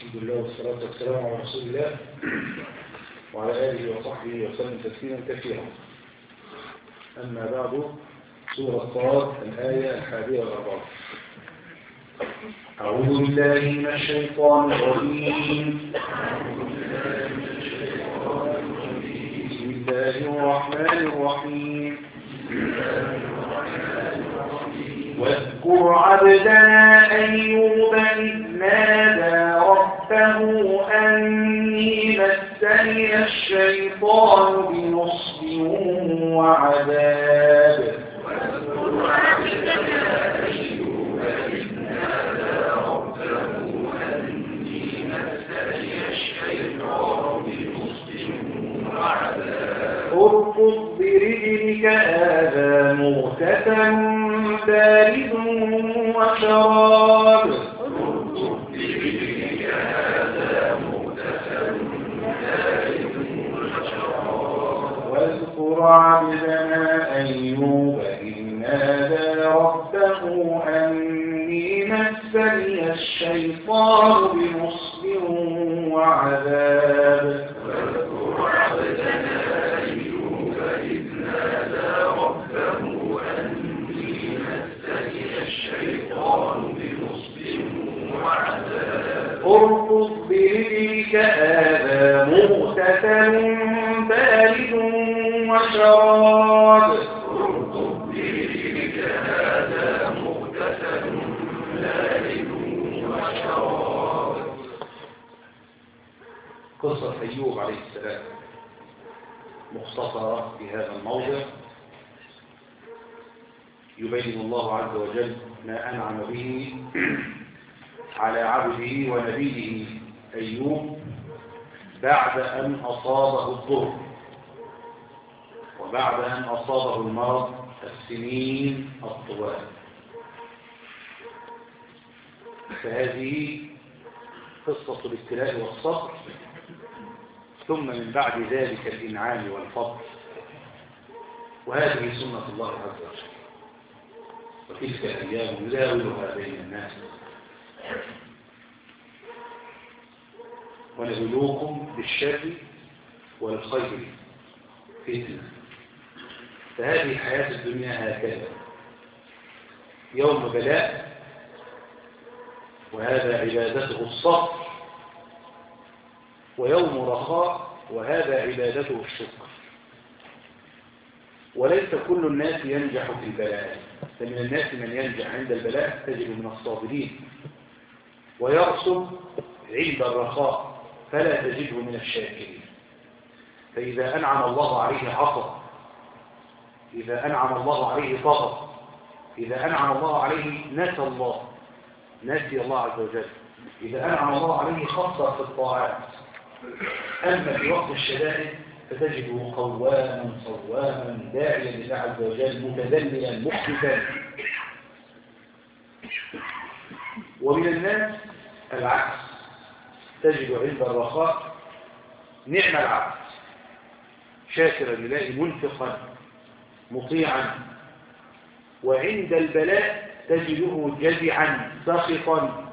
الحمد لله والصلاة والسلام على رسول الله وعلى آله وصحبه وسلم تسليما كثيرا أما بعد سورة صاد الآية الحادية والأربعة أعوذ بالله من الشيطان الرجيم بسم الله الرحمن الرحيم واذكر عبدنا أيوب إذ نادى ربه أني مسني الشيطان بنصب وعذاب واذكر عبدنا أيوب إذ نادى ربه أني مسني الشيطان بنصب وعذاب اركض برجلك هذا مغتسل بارد وشراب واذكر عبدنا أيوب إذ نادى ربه أني مسني الشيطان بنصب وعذاب واذكر عبدنا أيوب إذ نادى ربه أني مسني الشيطان بنصب وعذاب اركض برجلك هذا مغتسل بارد وشراب اركض برجلك هذا مغتسل بارد وشراب قصة أيوب عليه السلام مختصرة في هذا الموضع يبين الله عز وجل ما أنعم به على عبده ونبيه أيوب بعد أن أصابه الضر وبعد أن أصابه المرض السنين الطوال فهذه قصة الابتلاء والصبر ثم من بعد ذلك الإنعام والفضل وهذه سنة الله عز وجل وتلك الأيام نداولها بين الناس ونبلوكم بالشر والخير فتنة فهذه حياة الدنيا هكذا يوم بلاء وهذا عبادته الصبر ويوم رخاء وهذا عبادته الشكر وليس كل الناس ينجح في البلاء فمن الناس من ينجح عند البلاء تجد من الصابرين ويرسم عند الرخاء فلا تجده من الشاكرين فإذا أنعم الله عليه عصى إذا أنعم الله عليه طغى إذا أنعم الله عليه نسى الله نسي الله عز وجل إذا أنعم الله عليه خصر في الطاعات أما في وقت الشدائد فتجده قواما صواما داعيا لله عز وجل متذللا محدثا ومن الناس العكس تجد عند الرخاء نعم العبد شاكرا لله منفقا مطيعا وعند البلاء تجده جزعا سخطا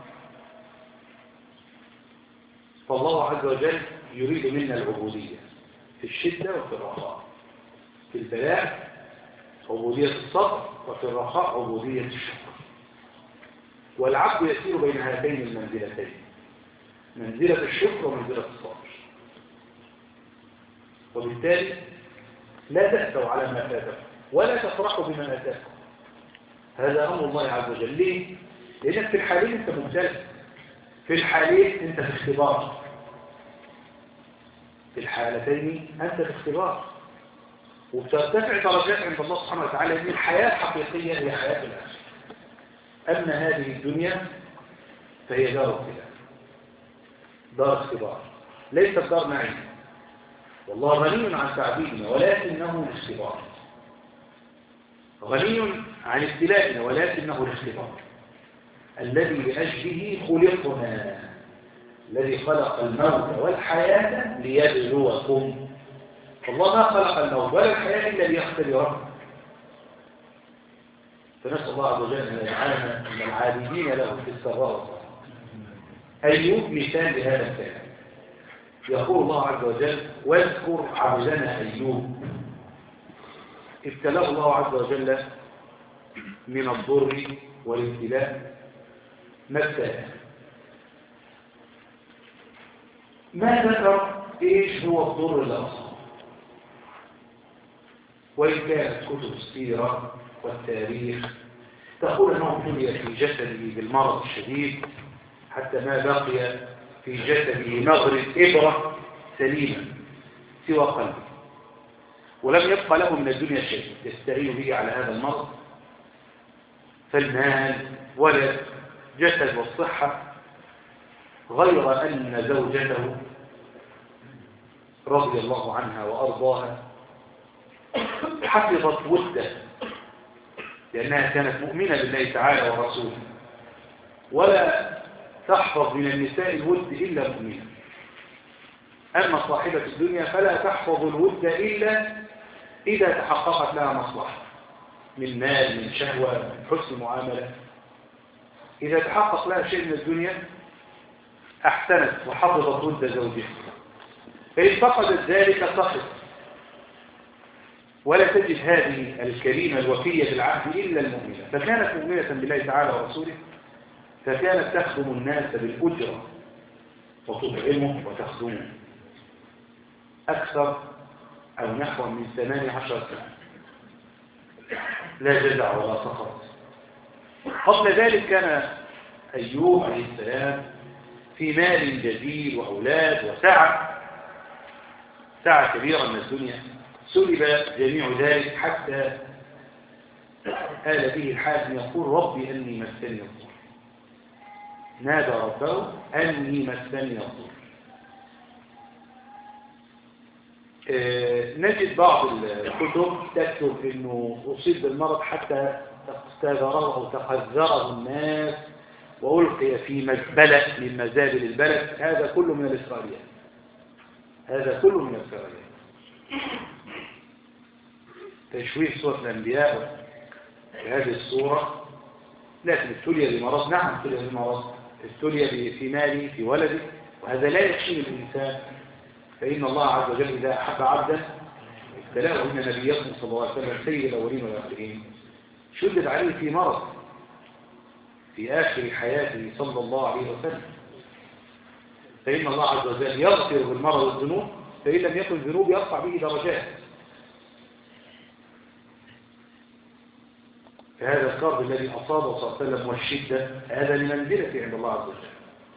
فالله عز وجل يريد منا العبودية في الشدة وفي الرخاء في البلاء عبودية الصبر وفي الرخاء عبودية الشكر والعبد يسير بين هاتين المنزلتين منزلة الشكر ومنزلة الصبر وبالتالي لا تأسوا على ما فاتكم ولا تفرحوا بما أتاكم هذا أمر الله عز وجل ليه؟ لأنك في الحالين أنت مبتلى في الحالين أنت في اختبار في الحالتين أنت في اختبار وبترتفع درجات عند الله سبحانه وتعالى أن الحياة الحقيقية هي حياة الآخرة أما هذه الدنيا فهي دار ابتلاء دار اختبار ليست دار نعيم والله غني عن تعبيدنا ولكنه الاختبار غني عن ابتلائنا ولكنه الاختبار الذي لأجله خلقنا الذي خلق الموت والحياة ليبلوكم الله ما خلق الموت ولا الحياة إلا ليختبركم فنسأل الله عز وجل أن يجعلنا من العابدين له في السراء أيوب مثال لهذا الكلام يقول الله عز وجل واذكر عبدنا أيوب ابتلاه الله عز وجل من الضر والابتلاء ما ابتلاه ما ذكر ايش هو الضر اللي اصابه وان كانت كتب السيره والتاريخ تقول انه ابتلي في جسده بالمرض الشديد حتى ما بقي في جسده نظر ابره سليما سوى قلبه ولم يبقى له من الدنيا شيء يستعين به على هذا المرض فالمال ولا جسد والصحة غير أن زوجته رضي الله عنها وأرضاها حفظت وده لأنها كانت مؤمنة بالله تعالى ورسوله ولا تحفظ من النساء الود إلا مؤمنة أما صاحبة الدنيا فلا تحفظ الود إلا إذا تحققت لها مصلحة من مال من شهوة من حسن معاملة إذا تحقق لها شيء من الدنيا أحسنت وحفظت ود زوجها فإن فقدت ذلك سقط ولا تجد هذه الكريمة الوفية بالعهد إلا المؤمنة فكانت مؤمنة بالله تعالى ورسوله فكانت تخدم الناس بالأجرة وتطعمه وتخدمه أكثر أو نحو من ثمان عشر سنة لا جزع ولا سخط قبل ذلك كان أيوب عليه السلام في مال جديد وأولاد وسعة سعة كبيرة من الدنيا سلب جميع ذلك حتى آل به الحاكم يقول ربي أني مسني الضر نادى ربه أني مسني الضر نجد بعض الكتب تكتب انه اصيب بالمرض حتى استاذره او تحذره الناس والقي في مزبله من مزابل البلد هذا كله من الاسرائيليات هذا كله من الاسرائيليات تشويه صوره الانبياء بهذه الصوره لكن ابتلي بمرض نعم ابتلي بمرض ابتلي في مالي في ولدي وهذا لا يكفي الانسان فإن الله عز وجل إذا أحب عبدا ابتلاه إن نبيكم صلى الله عليه وسلم سيد الأولين والآخرين شدد عليه في مرض في آخر حياته صلى الله عليه وسلم فإن الله عز وجل يغفر بالمرض والذنوب فإن لم يكن ذنوب يرفع به درجات فهذا الكرب الذي أصابه صلى الله عليه وسلم والشدة هذا لمنزلته عند الله عز وجل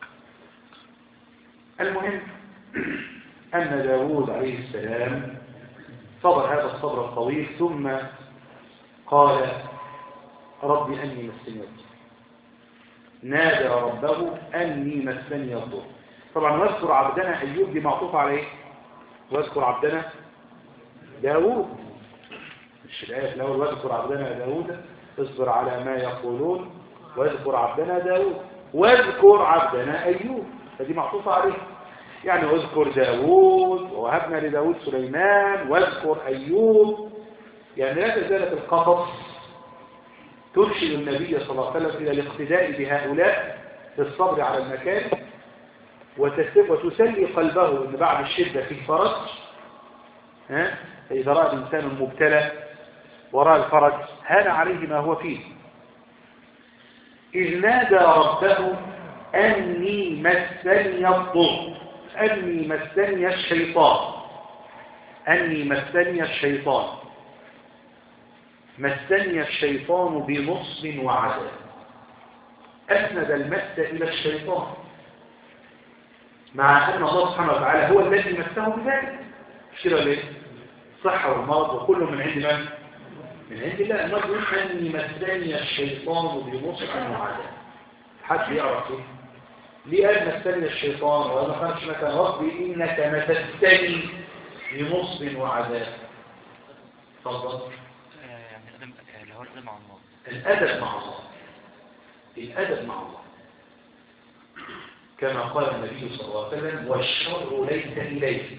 المهم أن داود عليه السلام صبر هذا الصبر الطويل ثم قال رب أني مسني الضر نادى ربه أني مسني الضر طبعا واذكر عبدنا أيوب دي معطوفة على ايه واذكر عبدنا داود مش الآية الأول واذكر عبدنا داود اصبر على ما يقولون واذكر عبدنا داود واذكر عبدنا أيوب فدي معطوفة عليه يعني اذكر داود ووهبنا لداود سليمان واذكر أيوب يعني لا تزالت القصص ترشد النبي صلى الله عليه وسلم إلى الاقتداء بهؤلاء في الصبر على المكان وتسلي قلبه أن بعد الشدة في فرج ها فإذا رأى الإنسان المبتلى وراء الفرج هان عليه ما هو فيه إذ نادى ربه أني مسني الضر أني مسني الشيطان أني مسني الشيطان مسني الشيطان بنصب وعذاب أسند المس إلى الشيطان مع أن الله سبحانه وتعالى هو الذي مسه بذلك مش كده ليه؟ صحة والمرض وكله من عند من؟ من عند الله المرض يقول أني مسني الشيطان بنصب وعذاب حد يعرف ايه؟ ليه قال مسني الشيطان ولا ما كانش مكان ربي إنك مسستني بنصب وعذاب تفضل يعني اللي هو الأدب مع الله الأدب مع الله الأدب مع الله كما قال النبي صلى الله عليه وسلم والشر ليس إليه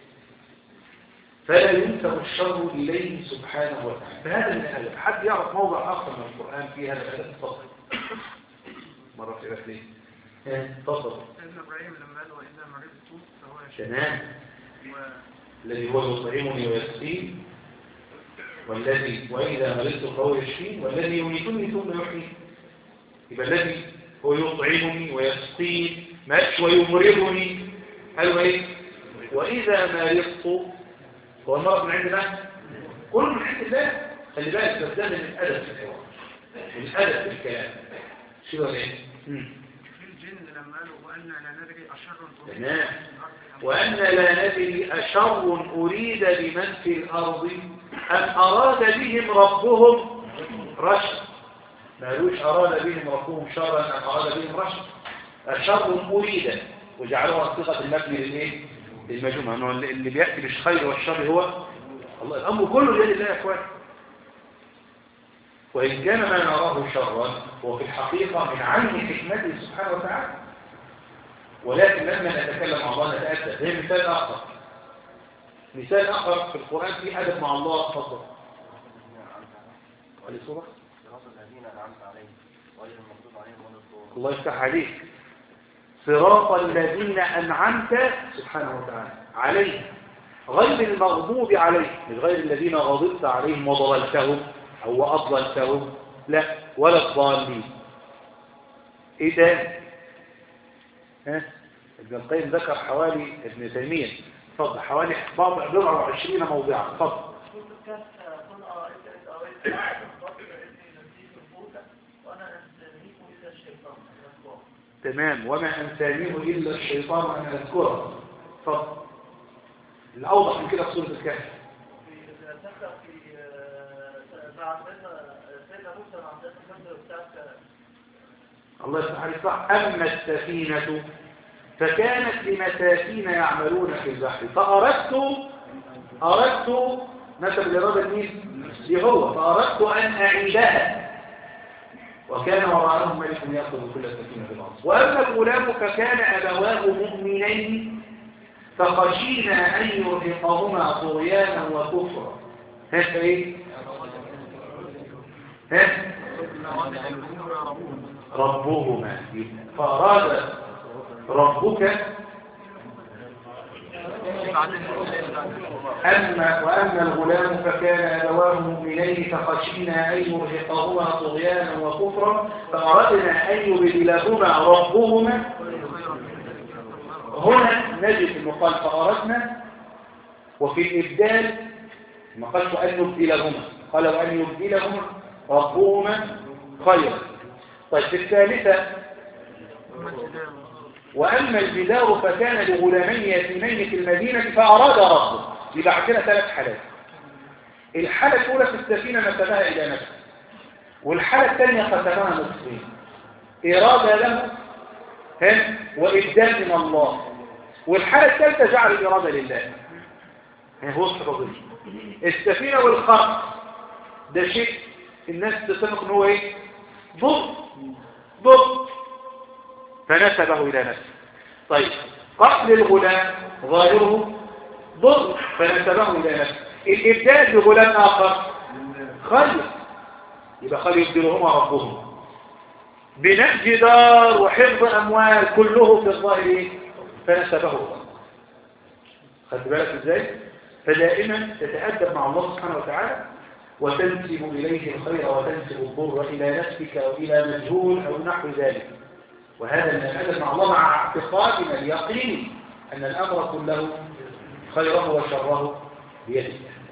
فلا ينسب الشر إليه سبحانه وتعالى فهذا من الأدب حد يعرف موضع آخر من القرآن في هذا الأدب فقط مرة في ليه ها، تفضل سيدنا ابراهيم لما قال واذا مرضت فهو يشفي تمام الذي هو يطعمني ويسقين والذي وإذا مرضت فهو يشفين والذي يميتني ثم يحيي يبقى الذي هو يطعمني ويسقين ماشي ويمرضني قالوا ايه وإذا مرضت هو المرض من عند من؟ كل من عند الله خلي بالك بس ده من الأدب في الحوار من الأدب في الكلام شو ولا ايه؟ مم. في الجن لما قالوا وأنا لا ندري أشر أريد تمام. في الأرض أم وأن لا ندري أشر أريد بمن في الأرض أم أراد بهم ربهم رشد ما قالوش أراد بهم ربهم شرا أم أراد بهم رشد أشر أريد وجعلوها صيغة المبني للإيه؟ للمجموعة أنه اللي بيأتي بالخير والشر هو الله الأمر كله بيد الله يا أخوان وإن كان ما نراه شرا هو في الحقيقة من عين حكمته سبحانه وتعالى ولكن لما نتكلم مع الله نتأكد هي مثال آخر مثال آخر في القرآن في أدب مع الله تفضل علي صورة صراط الذين أنعمت عليهم غير المغضوب عليهم ولا الضالين الله يفتح عليك صراط الذين أنعمت سبحانه وتعالى عليهم غير المغضوب عليهم مش غير الذين غضبت عليهم وضللتهم أو أضللتهم لا ولا الضالين إيه ده ها ابن القيم ذكر حوالي ابن تيمية اتفضل حوالي بضع بضع وعشرين موضعا اتفضل تمام وما أنسانيه إلا الشيطان أن أذكره اتفضل الأوضح من كده في سورة الكهف الله يفتح عليك صح أما السفينة فكانت لمساكين يعملون في البحر فأردت أردت نسب الإرادة مين؟ دي هو فأردت أن أعيدها وكان وراءهم ملك يأخذ كل سفينة بالأرض وأما الغلام فكان أبواه مؤمنين فخشينا أن يرهقهما طغيانا وكفرا ها إيه؟ ها؟ ربهما فأراد ربك أما وأما الغلام فكان أبواه مؤمنين فخشينا أن يرهقهما طغيانا وكفرا فأردنا أن يبدلهما ربهما هنا نجد انه قال فأردنا وفي الإبدال ما قالش أن نبدلهما قال وأن يبدلهما ربهما خيرا طيب في الثالثة وأما الجدار فكان لغلامين يتيمين في المدينة فأراد ربه يبقى عندنا ثلاث حالات الحالة الأولى في السفينة نسبها إلى نفسه والحالة الثانية قسمها نصفين إرادة له هم وإبدال من الله والحالة الثالثة جعل الإرادة لله هي هو الصحابي السفينة والخرق ده شيء الناس تتفق ان هو ايه ضد ضد فنسبه إلى نفسه طيب قتل الغلام ظاهره ضد فنسبه إلى نفسه الإبدال بغلام آخر خير يبقى خير يبدلهما ربهم بناء جدار وحفظ أموال كله في الظاهر إيه؟ فنسبه الله خدت بالك ازاي فدائما تتأدب مع الله سبحانه وتعالى وتنسب إليه الخير وتنسب الضر إلى نفسك أو إلى مجهول أو نحو ذلك وهذا من الأدب مع الله مع اعتقادنا اليقين أن الأمر كله خيره وشره بيده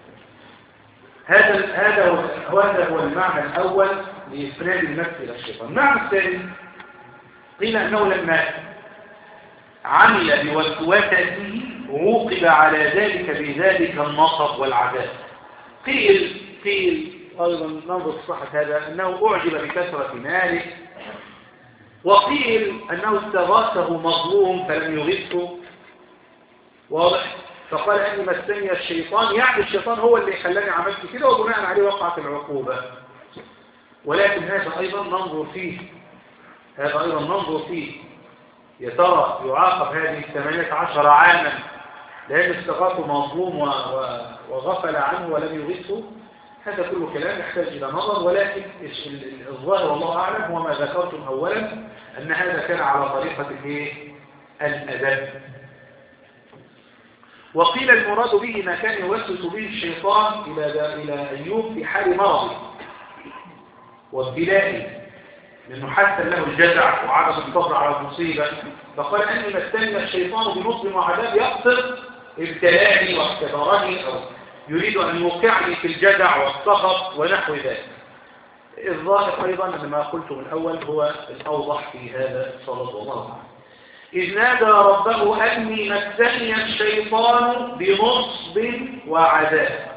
هذا هذا هو هذا هو المعنى الأول لإسناد النفس إلى الشيطان المعنى الثاني قيل أنه لما عمل بوسوسته عوقب على ذلك بذلك النصب والعذاب قيل قيل أيضا ننظر صحة هذا أنه أعجب بكثرة ماله وقيل أنه استغاثه مظلوم فلم يغثه واضح فقال أني مسني الشيطان يعني الشيطان هو اللي خلاني عملت كده وبناء عليه وقعت العقوبة ولكن هذا أيضا ننظر فيه هذا أيضا ننظر فيه يا ترى يعاقب هذه الثمانية عشر عاما لأن استغاثه مظلوم و... و... وغفل عنه ولم يغثه هذا كله كلام يحتاج إلى نظر ولكن ال- ال- الظاهر والله أعلم هو ما ذكرتم أولا أن هذا كان على طريقة الإيه؟ الأدب وقيل المراد به ما كان يوسوس به الشيطان إلى إلى أيوب في حال مرضه وابتلائه لأنه حتى له الجزع وعدم الصبر على المصيبة فقال أني مسني الشيطان بنصب وعذاب يقصد ابتلاني واختبرني أو يريد أن يوقعني في الجزع والسخط ونحو ذلك الظاهر أيضا أن ما قلت من الأول هو الأوضح في هذا الصلاة والله أعلم. إذ نادى ربه أني مسني الشيطان بنصب وعذاب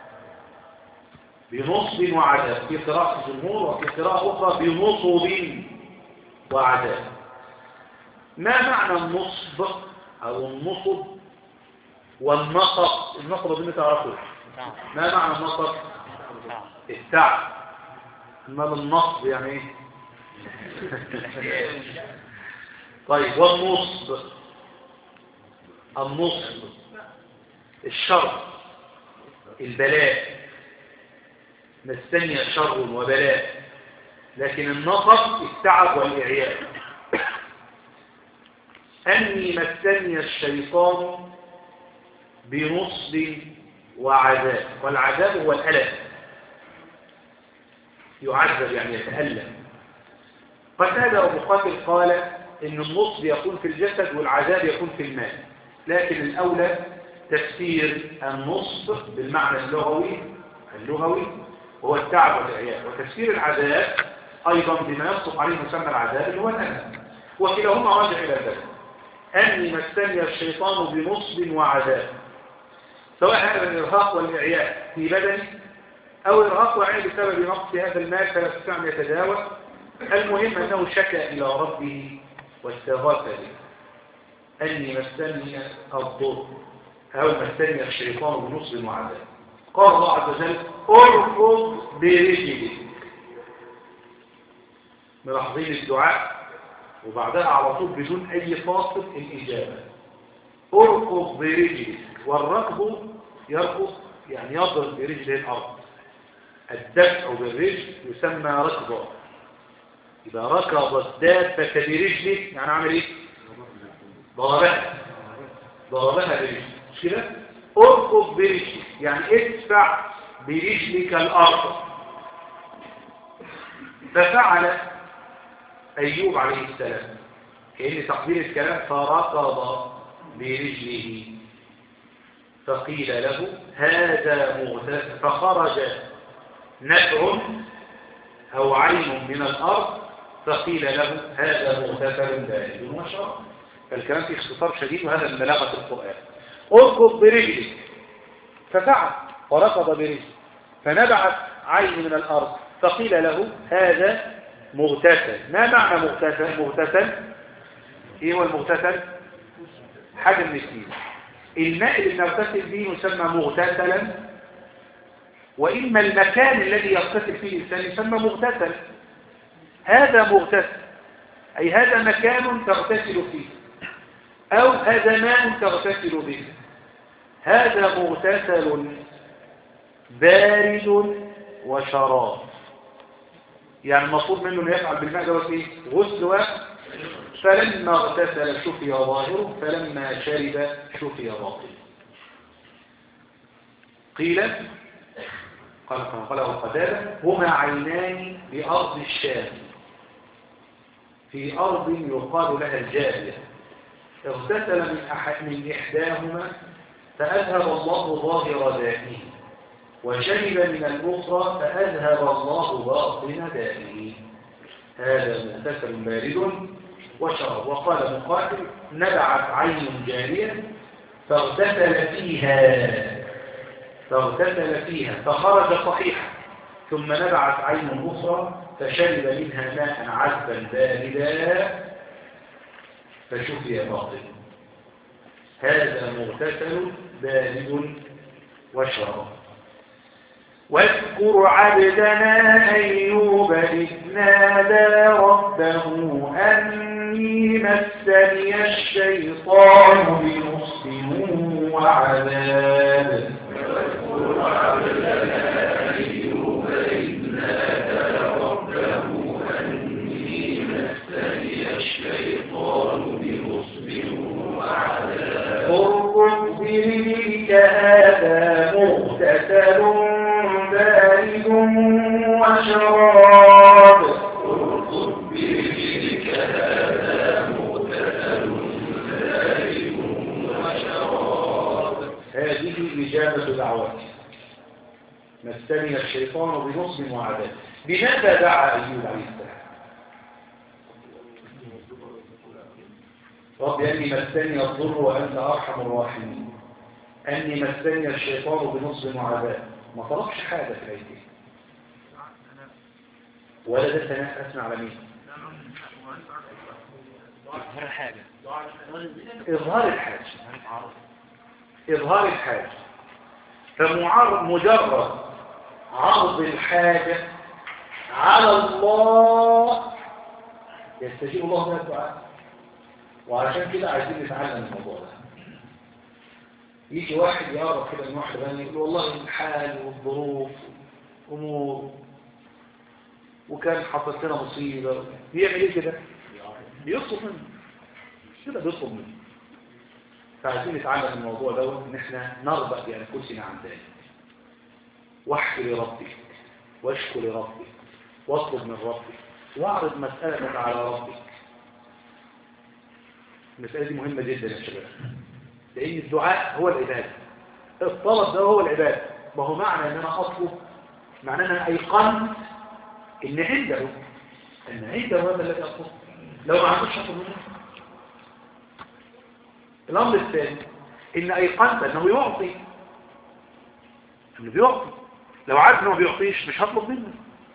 بنصب وعذاب في قراءة الجمهور وفي قراءة أخرى بنصب وعذاب ما معنى النصب أو النصب والنصب النصب دي تعرفوه نعم ما معنى النصب نعم التعب ما النصب يعني ايه طيب والنصب النصب الشر البلاء مستني شر وبلاء لكن النصب التعب والإعياء أني مستني الشيطان بنصب وعذاب والعذاب هو الألم يعذب يعني يتألم قتادة أبو قاتل قال إن النصب يكون في الجسد والعذاب يكون في المال لكن الأولى تفسير النصب بالمعنى اللغوي اللغوي هو التعب والإعياء وتفسير العذاب أيضا بما يصدق عليه مسمى العذاب اللي هو الألم وكلاهما راجع إلى ذلك أني مسني الشيطان بنصب وعذاب سواء هذا الإرهاق والإعياء في بدني أو إرهاق وعي بسبب نقص هذا المال فلا يستطيع أن يتداوى المهم أنه شكى إلى ربه واستغاث به أني مسني الضر أو مسني الشيطان بنصب وعذاب قال الله عز وجل ارفض برجلك ملاحظين الدعاء وبعدها على طول بدون أي فاصل الإجابة اركض برجلك والركض يركض يعني يضرب برجله الأرض الدفع بالرجل يسمى ركضا إذا ركض الدابة برجله يعني عمل إيه؟ ضربها ضربها برجله مش كده؟ اركض برجلك يعني ادفع برجلك الأرض ففعل أيوب عليه السلام كأن تقدير الكلام فركض برجله فقيل له هذا مغتسل فخرج نفع أو عين من الأرض فقيل له هذا مغتسل بارد وشراب فالكلام فيه اختصار شديد وهذا من بلاغة القرآن اركض برجلك ففعل وركض برجله فنبعت عين من الأرض فقيل له هذا مغتسل ما معنى مغتسل مغتسل ايه هو المغتسل حاجة من الاثنين الماء اللي بنغتسل به يسمى مغتسلا وإما المكان الذي يغتسل فيه الإنسان يسمى مغتسل هذا مغتسل أي هذا مكان تغتسل فيه أو هذا ماء تغتسل به هذا مغتسل بارد وشراب يعني المطلوب منه انه يفعل بالماء دوت ايه غسل واحد فلما اغتسل شفي ظاهره فلما شرب شفي باطنه قيل قال كما قاله قتادة هما عينان بأرض الشام في أرض يقال لها الجارية اغتسل من, أح من إحداهما فأذهب الله ظاهر دائه وشرب من الأخرى فأذهب الله باطن دائه هذا مغتسل بارد وشرب وقال مقاتل نبعت عين جارية فاغتسل فيها فاغتسل فيها فخرج صحيحا ثم نبعت عين أخرى فشرب منها ماء عذبا باردا فشفي باطل هذا مغتسل بارد وشراب واذكر عبدنا أيوب إذ نادى ربه أني مسني الشيطان بنصب وعذاب إجابة دعوتي مسني الشيطان بنصب وعذاب بماذا دعا أيوب عليه السلام رب أني مسني الضر وأنت أرحم الراحمين أني مسني الشيطان بنصب وعذاب ما طلبش حاجة في الأيدي ولا ده ثناء أسمع على مين إظهار الحاجة إظهار الحاجة إظهار الحاجة فمعرض مجرد عرض الحاجة على الله يستجيب الله من الدعاء وعشان كده عايزين نتعلم الموضوع ده يجي واحد يقرب كده من واحد غني يقول والله الحال والظروف أمور وكان حصلت لنا مصيبة بيعمل ايه كده؟ بيطلب منه كده بيطلب منه فعايزين نتعلم الموضوع دوت ان احنا نربط بانفسنا عن ذلك واحكي لربك واشكو لربك واطلب من ربك واعرض مسألتك على ربك المسألة دي مهمة جدا يا شباب لأن الدعاء هو العبادة الطلب ده هو العبادة ما هو معنى ان انا اطلب معنى ان انا ايقنت ان عنده ان عنده هذا الذي اطلب لو ما عندوش اطلب منه الامر الثاني ان ايقنت انه يعطي انه بيعطي لو عارف انه ما بيعطيش مش هطلب منه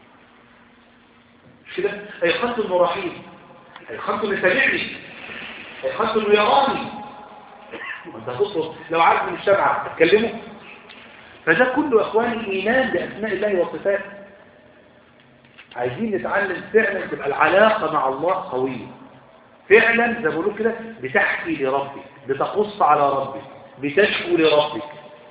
مش كده ايقنت انه رحيم ايقنت انه سامعني ايقنت انه يراني وانت هتطلب لو عارف من الشمعة تكلمه فده كله يا اخواني ايمان باسماء الله وصفاته عايزين نتعلم فعلا تبقى العلاقة مع الله قوية فعلا زي ما بقولوا كده بتحكي لربك بتقص على ربك بتشكو لربك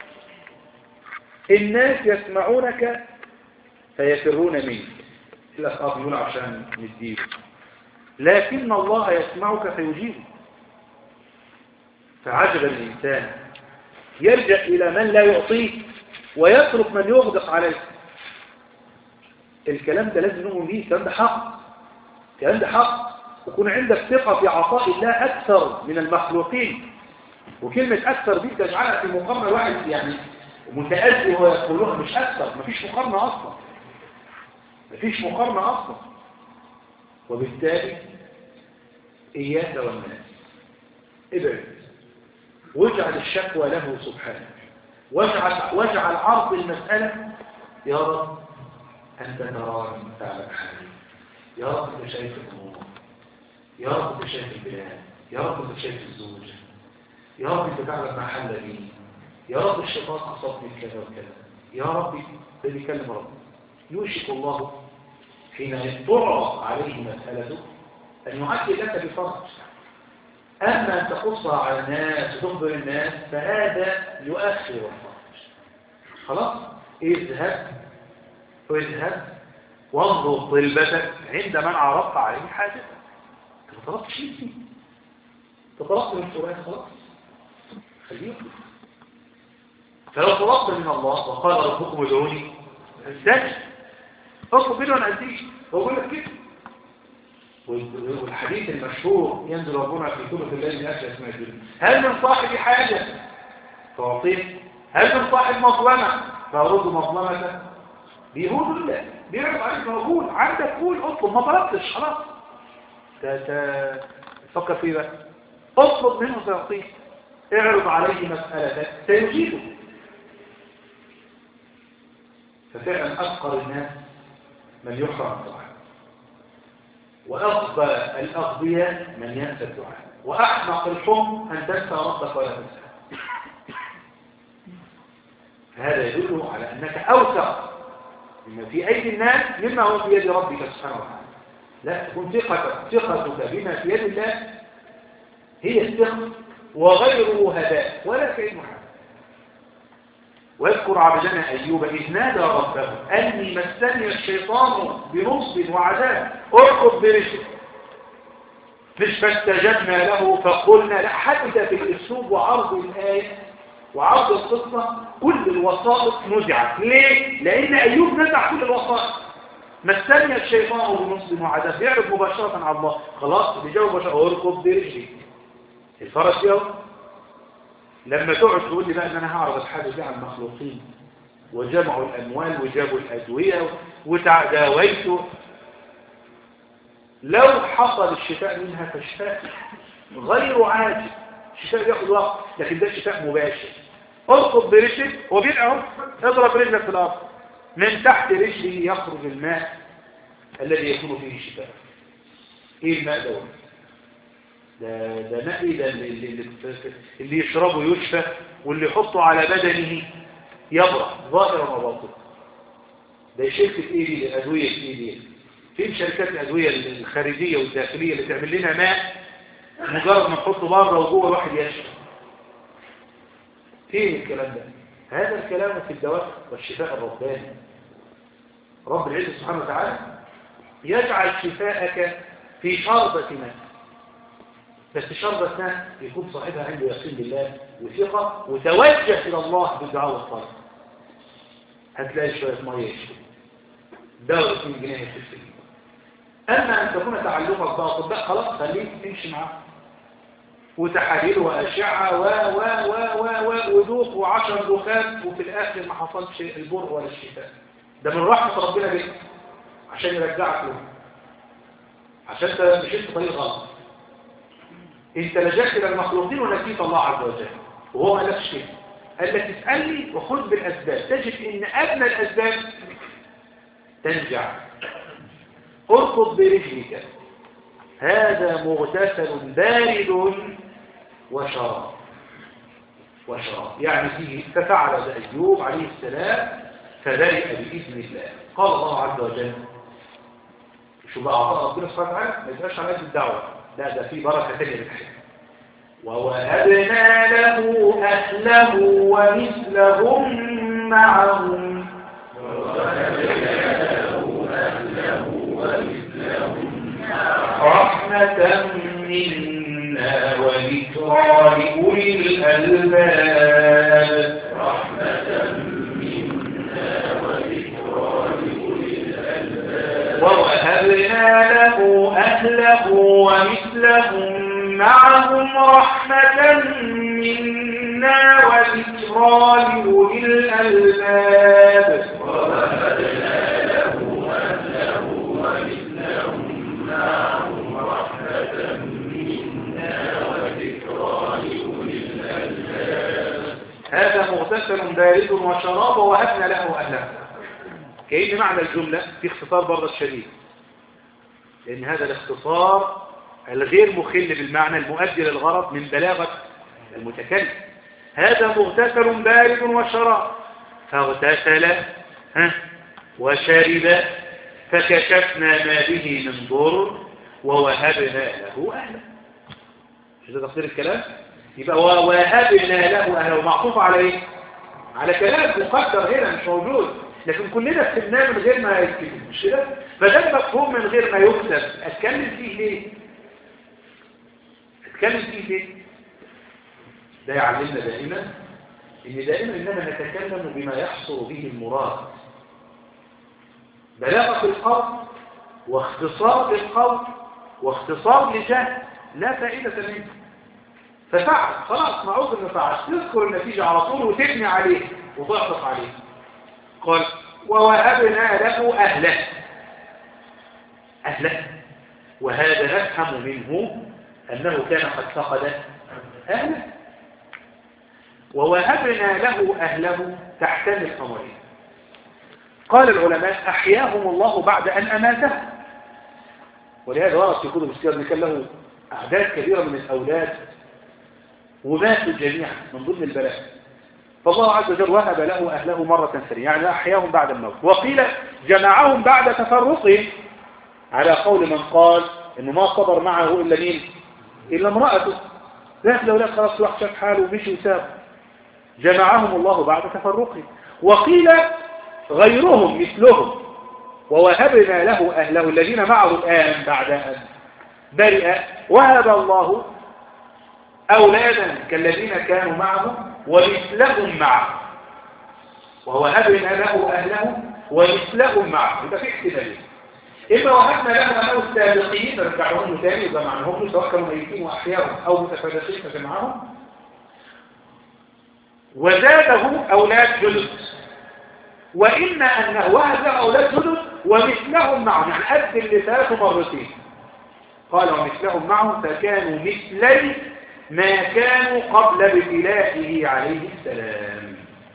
الناس يسمعونك فيفرون منك إلا أخاف يقول عشان نديك لكن الله يسمعك فيجيبك فعجب الإنسان يرجع إلى من لا يعطيه ويترك من يغدق عليه الكلام ده لازم نؤمن به الكلام ده حق الكلام ده حق ويكون عندك ثقة في عطاء الله أكثر من المخلوقين وكلمة أكثر دي تجعلها في مقارنة واحد يعني متأذي وهو يقولوها مش أكثر مفيش مقارنة أصلا مفيش مقارنة أصلا وبالتالي إياك والناس ابعد واجعل الشكوى له سبحانه واجعل, واجعل عرض المسألة يا رب أنت تراني تعلم حالي يا رب أنت شايف الأمور يا رب أنت شايف البلاد يا رب أنت شايف الزوجة يا رب أنت تعلم ما حل بي يا رب الشيطان أصابني كذا وكذا يا رب ده بيكلم رب يوشك الله حين تعرض عليه مسألته أن يعدل لك بفرج أما أن تقصها على الناس وتخبر الناس فهذا يؤخر الفرج خلاص اذهب اذهب وانظر طلبتك عند من عرضت عليه حاجتك انت ما طلبت شيء فيه انت طلبت من القرآن خلاص خليه يطلب فلو طلبت من الله وقال ربكم ادعوني استجب اطلب منه انا اديك هو بيقول لك كده والحديث المشهور ينزل ربنا في ثلث الليل من اجل اسماء الدنيا هل من صاحب حاجه فاعطيه هل من صاحب مظلمه فارد مظلمته بيهود الله بيعرض عليك موجود عندك قول اطلب ما طلبتش خلاص تفكر فيه بقى اطلب منه سيعطيك اعرض عليه مسألتك سيجيبه ففعلا أفقر الناس من يحرم الدعاء وأغبى الأغبياء من ينسى الدعاء وأحمق الحم أن تنسى ربك ولا تنسى فهذا يدل على أنك أوثق مما في أيدي الناس مما هو في يد ربك سبحانه وتعالى لا تكون ثقتك ثقتك بما في يد الله هي الثقة وغيره هداء ولا كأنه حاجة واذكر عبدنا أيوب إذ نادى ربه أني مسني الشيطان بنصب وعذاب اركض برجلك مش فاستجبنا له فقلنا لا حتى في الأسلوب وعرض الآية وعرض القصة كل الوسائط نزعت ليه؟ لأن أيوب نزع كل الوسائط مسني الشيطان بنصب وعذاب يعرف مباشرة على الله خلاص اللي جاوب مباشرة اركض برجلك الفرس يوم لما تقعد تقول لي بقى ان انا هعرض الحاجة دي على المخلوقين وجمعوا الاموال وجابوا الادوية وتداويت لو حصل الشفاء منها فشفاء غير عاجل الشفاء بياخد وقت لكن ده شفاء مباشر ارقب برجلك هو بيدعو اضرب رجلك في الارض من تحت رجله يخرج الماء الذي يكون فيه شفاء ايه الماء ده ده ده ماء إيه ده اللي, اللي, اللي يشربه يشفى واللي يحطه على بدنه يبرح ظاهرا وباطنا ده شركة ايه دي الادوية ايه دي فين شركات الادوية الخارجية والداخلية اللي تعمل لنا ماء مجرد ما نحطه بره وجوه الواحد يشفى فين الكلام ده هذا الكلام في الدواء والشفاء الرباني رب العزة سبحانه وتعالى يجعل شفاءك في شربة ماء بس شربة ماء يكون صاحبها عنده يقين بالله وثقة وتوجه إلى الله بالدعاء والطلب هتلاقي شوية مية يشفي دواء 2 جنيه يشفي أما أن تكون تعلقك بأطباء خلاص خليك تمشي معاه وتحاليل وأشعة و و و و و ودوق وعشر دخان وفي الآخر ما حصلش البر ولا الشفاء ده من رحمة ربنا بك عشان يرجعك له عشان انت مشيت في طريق غلط انت لجأت الى المخلوقين ونسيت الله عز وجل وهو ما قالكش كده قال لك اسألني وخذ بالأسباب تجد ان أدنى الأسباب تنجع اركض برجلك هذا مغتسل بارد وشراب وشراب يعني فيه ففعل أيوب عليه السلام فبرئ بإذن الله قال الله عز وجل شو بقى عطاء ربنا سبحانه وتعالى ما يبقاش على قد الدعوة لا ده في بركة ثانية بالحياة ووهبنا له أهله ومثلهم معهم رحمة منا وذكرى لأولي الألباب ووهبنا له أهله ومثلهم معهم رحمة منا وذكرى لأولي الألباب هذا مغتسل بارد وشراب وهبنا له أهله كأن معنى الجملة في اختصار برضه الشديد لأن هذا الاختصار الغير مخل بالمعنى المؤدي للغرض من بلاغة المتكلم هذا مغتسل بارد وشراب فاغتسل ها وشرب فكشفنا ما به من ضر ووهبنا له أهلا مش ده تقدير الكلام يبقى ووهبنا له أهلا ومعطوف على ايه على كلام مقدر هنا مش موجود لكن كلنا فهمناه من غير ما يكتب مش كده فده مفهوم من غير ما يكتب اتكلم فيه ليه اتكلم فيه ليه ده يعلمنا دائما ان دائما اننا نتكلم بما يحصل به المراد بلاغه القول واختصار للقول واختصار لجهل لا فائده منه ففعل خلاص معوض انه فعل تذكر النتيجه على طول وتبني عليه وتعطف عليه قال ووهبنا له أهله أهله وهذا نفهم منه أنه كان قد فقد أهله ووهبنا له أهله تحتمل أمرين قال العلماء أحياهم الله بعد أن أماته ولهذا ورد في كتب السير أن كان له أعداد كبيرة من الأولاد وماتوا جميعا من ضمن البلاء فالله عز وجل وهب له أهله مرة ثانية يعني أحياهم بعد الموت وقيل جمعهم بعد تفرقهم على قول من قال إنه ما صبر معه إلا مين إلا امرأته ذات الأولاد خلاص كل واحد شاف حاله ومشي وساب جمعهم الله بعد تفرقهم وقيل غيرهم مثلهم ووهبنا له أهله الذين معه الآن بعد أن برئ وهب الله أولادا كالذين كانوا معه ومثلهم معه ووهبنا له أهله ومثلهم معه يبقى في احتمالين إما وهبنا له أهله السابقين رجعهم تاني وجمعناهم سواء كانوا ميتين وأحياهم أو متفرقين فجمعهم وزاده أولاد جدد وإما أنه وهب له أولاد جدد ومثلهم معهم يعني قد اللي فاتوا مرتين قال ومثلهم معهم فكانوا مثلي ما كانوا قبل ابتلائه عليه السلام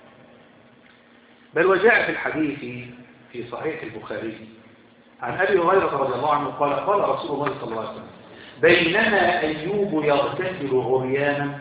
بل وجاء في الحديث في صحيح البخاري عن أبي هريرة رضي الله عنه قال قال رسول الله صلى الله عليه وسلم بينما أيوب يغتسل عريانا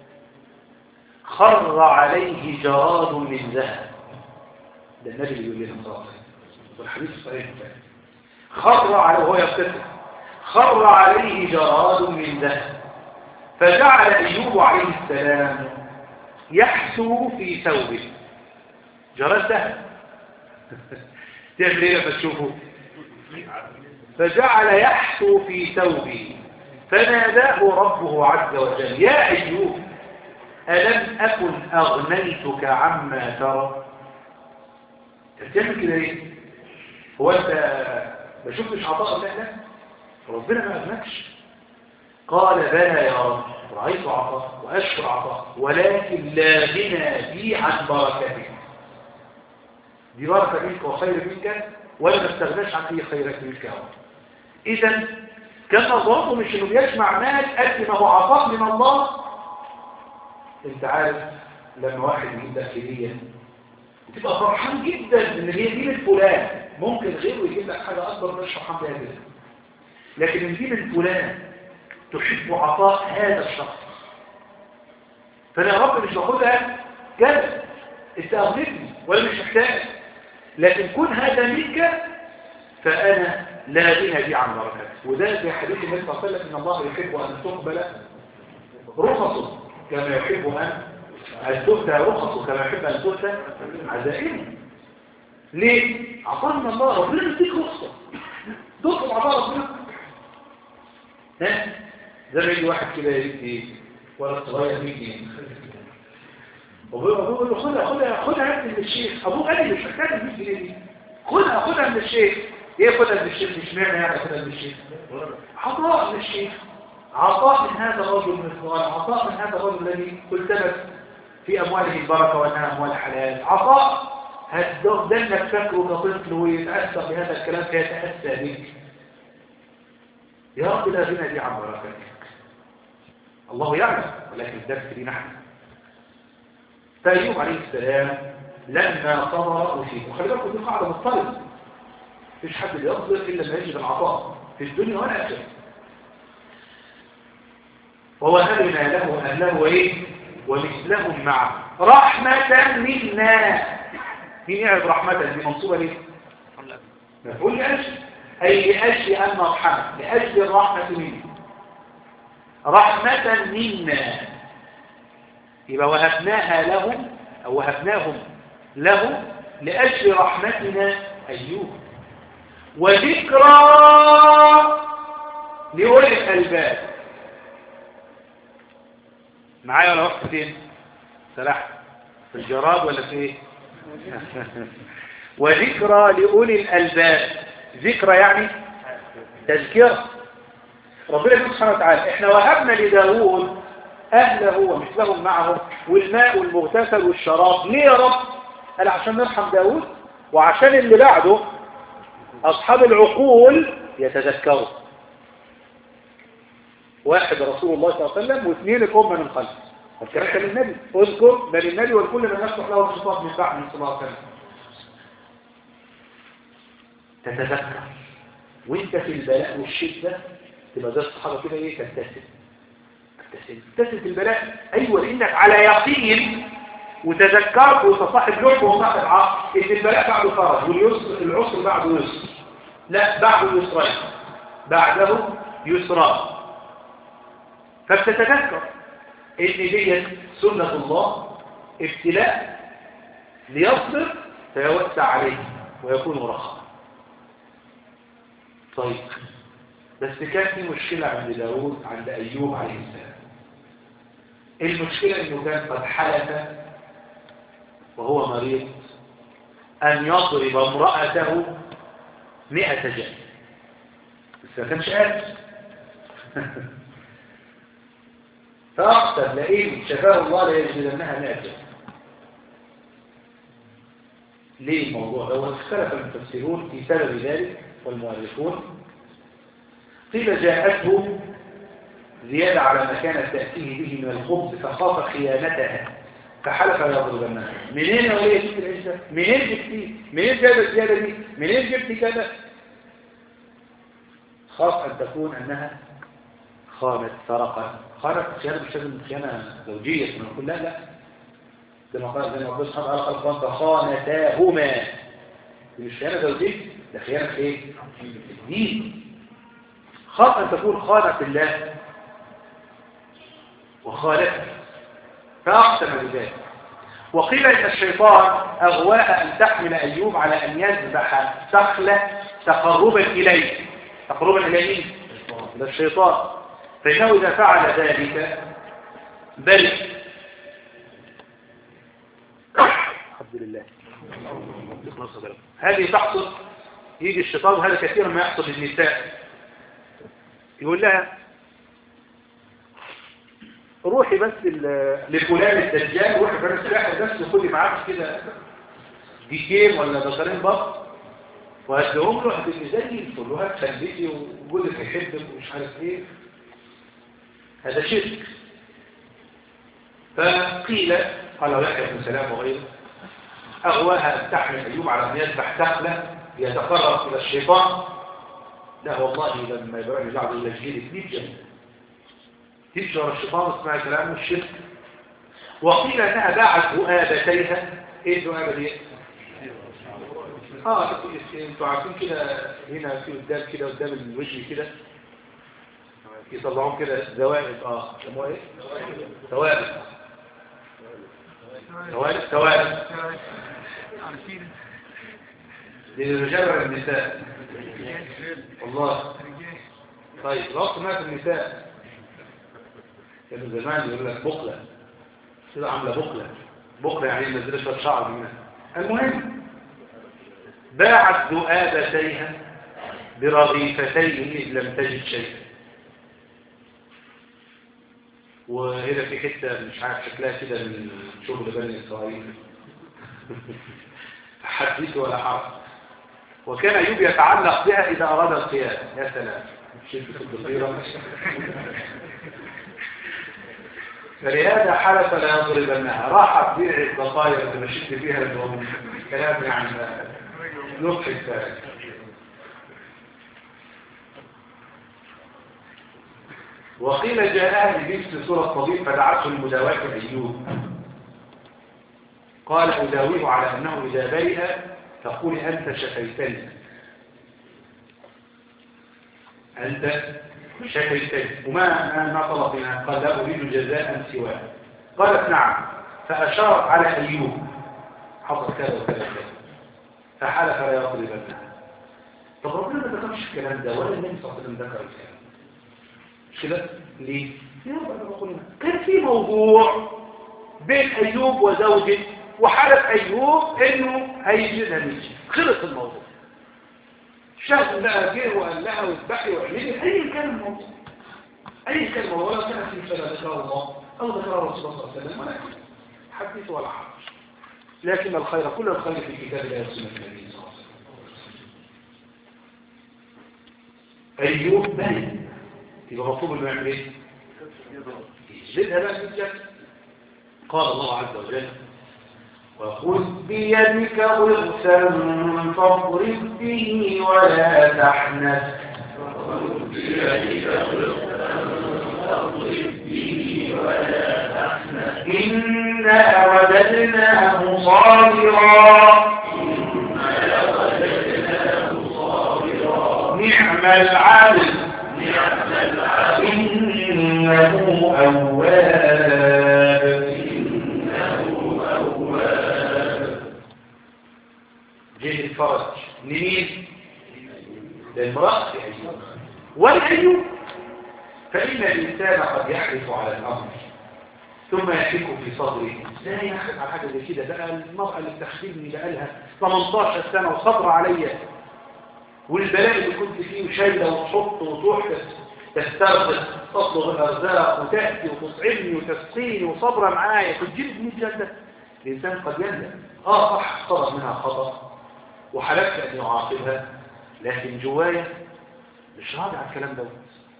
خر عليه جراد من ذهب ده النبي اللي يقول لنا صلى الله عليه وسلم والحديث صحيح البخاري خر عليه وهو يغتسل خر عليه جراد من ذهب فجعل أيوب عليه السلام يحسو في ثوبه جراد ذهب تعمل ايه لما تشوفه فجعل يحسو في ثوبه فناداه ربه عز وجل يا أيوب ألم أكن أغنيتك عما ترى تعمل كده ليه هو أنت ما شفتش عطاء الله ده ربنا ما أغنكش قال بلى يا رب رأيت عطاء وأشكر عطاء ولكن لا غنى بي عن بركتك دي بركة منك وخير منك ولا ما استغناش عن أي خيرك منك يا رب إذا كان نظرته مش إنه بيجمع مال قد ما هو عطاء من الله أنت عارف لما واحد يجيب هدية تبقى فرحان جدا إن هي دي من فلان ممكن غيره يجيب لك حاجة أكبر مش فرحان بيها جدا لكن إن دي من فلان تحب عطاء هذا الشخص فأنا يا رب مش باخدها كذا انت أغنتني ولا مش محتاج لكن كن هذا منك فأنا لا غنى بي عن بركاته وده في حديث النبي صلى الله عليه وسلم إن الله يحب أن تقبل رخصه كما يحب أن أن تؤتى رخصه كما يحب أن تؤتى عزائمه ليه؟ عطانا الله ربنا يديك رخصة تطلب عطاء ربنا ها؟ زي ما يجي واحد كده يدي ولا صغير يجي وبيقول له خدها خدها خدها يا ابني من الشيخ ابوه قال لي مش محتاج ال 100 جنيه دي خدها خدها من الشيخ ايه خدها من الشيخ مش معنى يعني خدها من الشيخ عطاء من الشيخ عطاء من هذا الرجل من الصغار عطاء من هذا الرجل الذي التمس في امواله البركه وانها اموال حلال عطاء هتدنك فكره كطفل ويتاثر بهذا الكلام فيتاسى بك يا رب لا غنى لي عن بركتك الله يعلم ولكن الدرس لي نحن فأيوب عليه السلام لما صبر أصيب وخلي بالكم دي قاعدة مضطربة مفيش حد بيصبر إلا لما يجد العطاء في الدنيا والآخرة ووهبنا له أهله وإيه ومثلهم معه رحمة منا مين يعرف رحمة دي منصوبة ليه؟ مفعول لأجل أي لأجل أن نرحمه لأجل الرحمة منا رحمة منا يبقى وهبناها لهم أو وهبناهم له لأجل رحمتنا أيوب وذكرى لأولي الألباب معايا ولا وقت فين سلاح في الجراد ولا في ايه وذكرى لأولي الألباب ذكرى يعني تذكرة ربنا يقول سبحانه وتعالى احنا وهبنا لداود أهله ومثلهم معه والماء والمغتسل والشراب ليه يا رب قال عشان نرحم داود وعشان اللي بعده أصحاب العقول يتذكروا واحد رسول الله صلى الله عليه وسلم واثنين الأمة من خلفه الكلام كان للنبي اذكر ده للنبي والكل من يصلح له الخطاب من بعد صلى الله عليه وسلم تتذكر وانت في البلاء والشدة تبقى زي الصحابة كده ايه تبتسم تبتسم تبتسم في البلاء ايوه لانك على يقين وتذكرت وانت صاحب لب وصاحب عقل ان البلاء بعده فرج واليسر العسر بعده يسر لا بعده يسرين بعده يسران فبتتذكر ان دي سنة الله ابتلاء ليصبر فيوسع عليه ويكون رخاء طيب بس كان في مشكلة عند داود عند أيوب عليه السلام المشكلة انه كان قد حلف وهو مريض أن يضرب امرأته مئة جنة بس ما كانش قادر فأقسم لئن شفاه الله ليجدنها مئة جنة ليه الموضوع ده اختلف المفسرون في سبب ذلك والمؤرخون قيل جاءته زيادة على ما كانت تأتيه به من الخبز فخاف خيانتها فحلف يضربنها منين يا وليه جبت العيشة منين جبتيه منين جاب الزيادة دي منين جبتي كذا خاف أن تكون أنها خانت سرقت خانت خيانة مش لازم خيانة زوجية نقول لا لا زي ما قال زي ما ربنا سبحانه وتعالى قال فخانتاهما دي مش خيانة زوجية ده خيانة ايه؟ الدين خاف أن تكون خانة الله وخالفه فأقسم بذلك وقيل إن الشيطان أغواها أن تحمل أيوب على أن يذبح سخلة تقربا إليه تقربا إليه ده الشيطان فإنه إذا فعل ذلك بل الحمد لله هذه تحصل يجي الشيطان وهذا كثيرا ما يحصل للنساء يقول لها روحي بس ل- لفلان الدجال روحي فلان الساحر بس خدي معاك كده ديكين ولا دكارين بط وهتلاقيهم له هتبقي زي الفل وهتخليكي وجوزك يحبك ومش عارف ايه هذا شرك فقيل قال يحيى بن سلام وغيره أغواها أن تحمل أيوب على أن يذبح سخلة ليتقرب إلى الشيطان لا والله لما إبراهيم جعل إلى جيل تنجم تنجر الشيطان اسمع كلام الشرك وقيل أنها باعت ذؤابتيها إيه الذؤابة دي؟ اه انتوا- انتوا عارفين كده هنا في قدام كده قدام الوجه كده يطلعون كده زوائد اه يسموها ايه؟ ثوابت ثوابت ثوابت عارفين للرجال ولا النساء رجال والله رجال طيب ربط ما في النساء كانوا زمان يقول لك بقلة كده عاملة بقلة بقلة يعني منزلة شوية شعر منها المهم باعت ذؤابتيها برغيفتين إذ لم تجد شيئا وهنا في حتة مش عارف شكلها كده من شغل بني إسرائيل حديث ولا حرج وكان أيوب يتعلق بها إذا أراد القيام يا سلام شفت في الضفيرة فلهذا حلف لا يضربنها راح تبيع الضفاير اللي مشيت فيها اللي كلام يعني يضحك ذلك وقيل جاءها بنفس سورة طبيب فدعته المداواة أيوب قال أداويه على أنه إذا برئ تقول أنت شفيتني أنت شفيتني وما ما ما طلب منها قال لا أريد جزاء سواه قالت نعم فأشارت على أيوب حصل كذا وكذا وكذا فحلف لا يضربنها طب ربنا ما ذكرش الكلام ده ولا النبي صلى الله عليه وسلم ذكر الكلام مش كده ليه؟ يا رب أنا بقول لك. كان في موضوع بين أيوب وزوجه وحلف أيوب إنه هيجيبها ميشي خلص الموضوع شاف لها جه وقال لها واذبحي واعملي أي كان الموضوع أي كان الموضوع ولا كان في فلا ذكر الله أو ذكر الرسول صلى الله عليه وسلم ولا حديث ولا حرج لكن الخير كل الخير في كتاب الله وسنة النبي صلى الله عليه وسلم أيوب بني يبقى مطلوب انه يعمل ايه؟ يجلدها بقى في الجنة قال الله عز وجل وخذ بيدك ضغثا فاضرب به ولا تحنث إنا وجدناه صابرا نعم العبد إنه أواب جه الفرج لمين؟ للمرأة أيوب والأيوب فإن الإنسان قد يحرص على الأمر ثم يحك في صدره لا يحرص على حاجة زي كده بقى المرأة اللي بتخدمني بقى لها 18 سنة وصبر عليا والبلاء اللي كنت فيه وشايله وتحط وتروح تسترزق تطلب الارزاق وتاتي وتطعمني وتسقيني وصبره معايا تجيب من جنة الإنسان قد يندم آه صح صدر منها خطأ وحلفت أن يعاقبها لكن جوايا مش راضي على الكلام دوت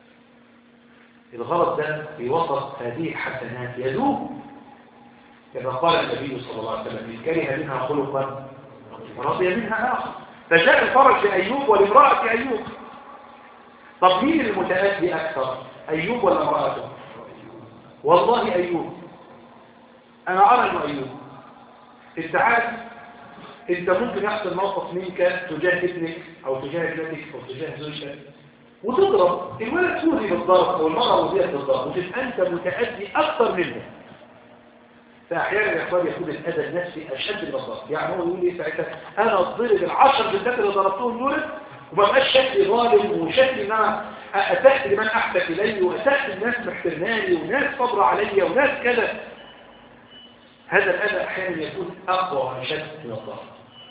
الغلط ده في وسط هذه الحسنات يذوب كما قال النبي صلى الله عليه وسلم من كره منها خلقا رضي منها آخر فجاء الفرج لأيوب ولامرأة أيوب طب مين المتأدي أكثر أيوب ولا امرأته والله أيوب أنا أرى أنه أيوب أنت عارف أنت ممكن يحصل موقف منك تجاه ابنك أو تجاه ابنتك أو تجاه زوجتك وتضرب الولد سوري بالضرب أو المرأة وزيها بالضرب وتبقى أنت متأدي أكثر منه فأحيانا يا أخوان يكون الأذى النفسي أشد من الضرب يعني هو يقول لي ساعتها أنا أتضرب العشر بالذات اللي ضربتهم دول وما بقاش شكلي ظالم وشكلي ان انا اسأت لمن احدث الي واسأت الناس محترماني وناس صبر علي وناس كذا هذا الاذى احيانا يكون اقوى واشد من الضرب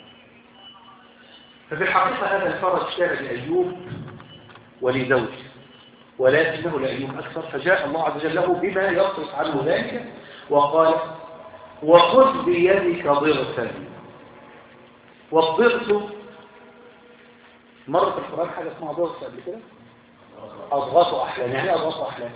ففي الحقيقه هذا الفرج كان لايوب ولزوجه ولكنه لايوب اكثر فجاء الله عز وجل له بما يصرف عنه ذلك وقال وخذ بيدك ضغثا والضغث مرة في القرآن حاجة اسمها ضغط قبل كده أضغط أحلام يعني ايه أضغط أحلام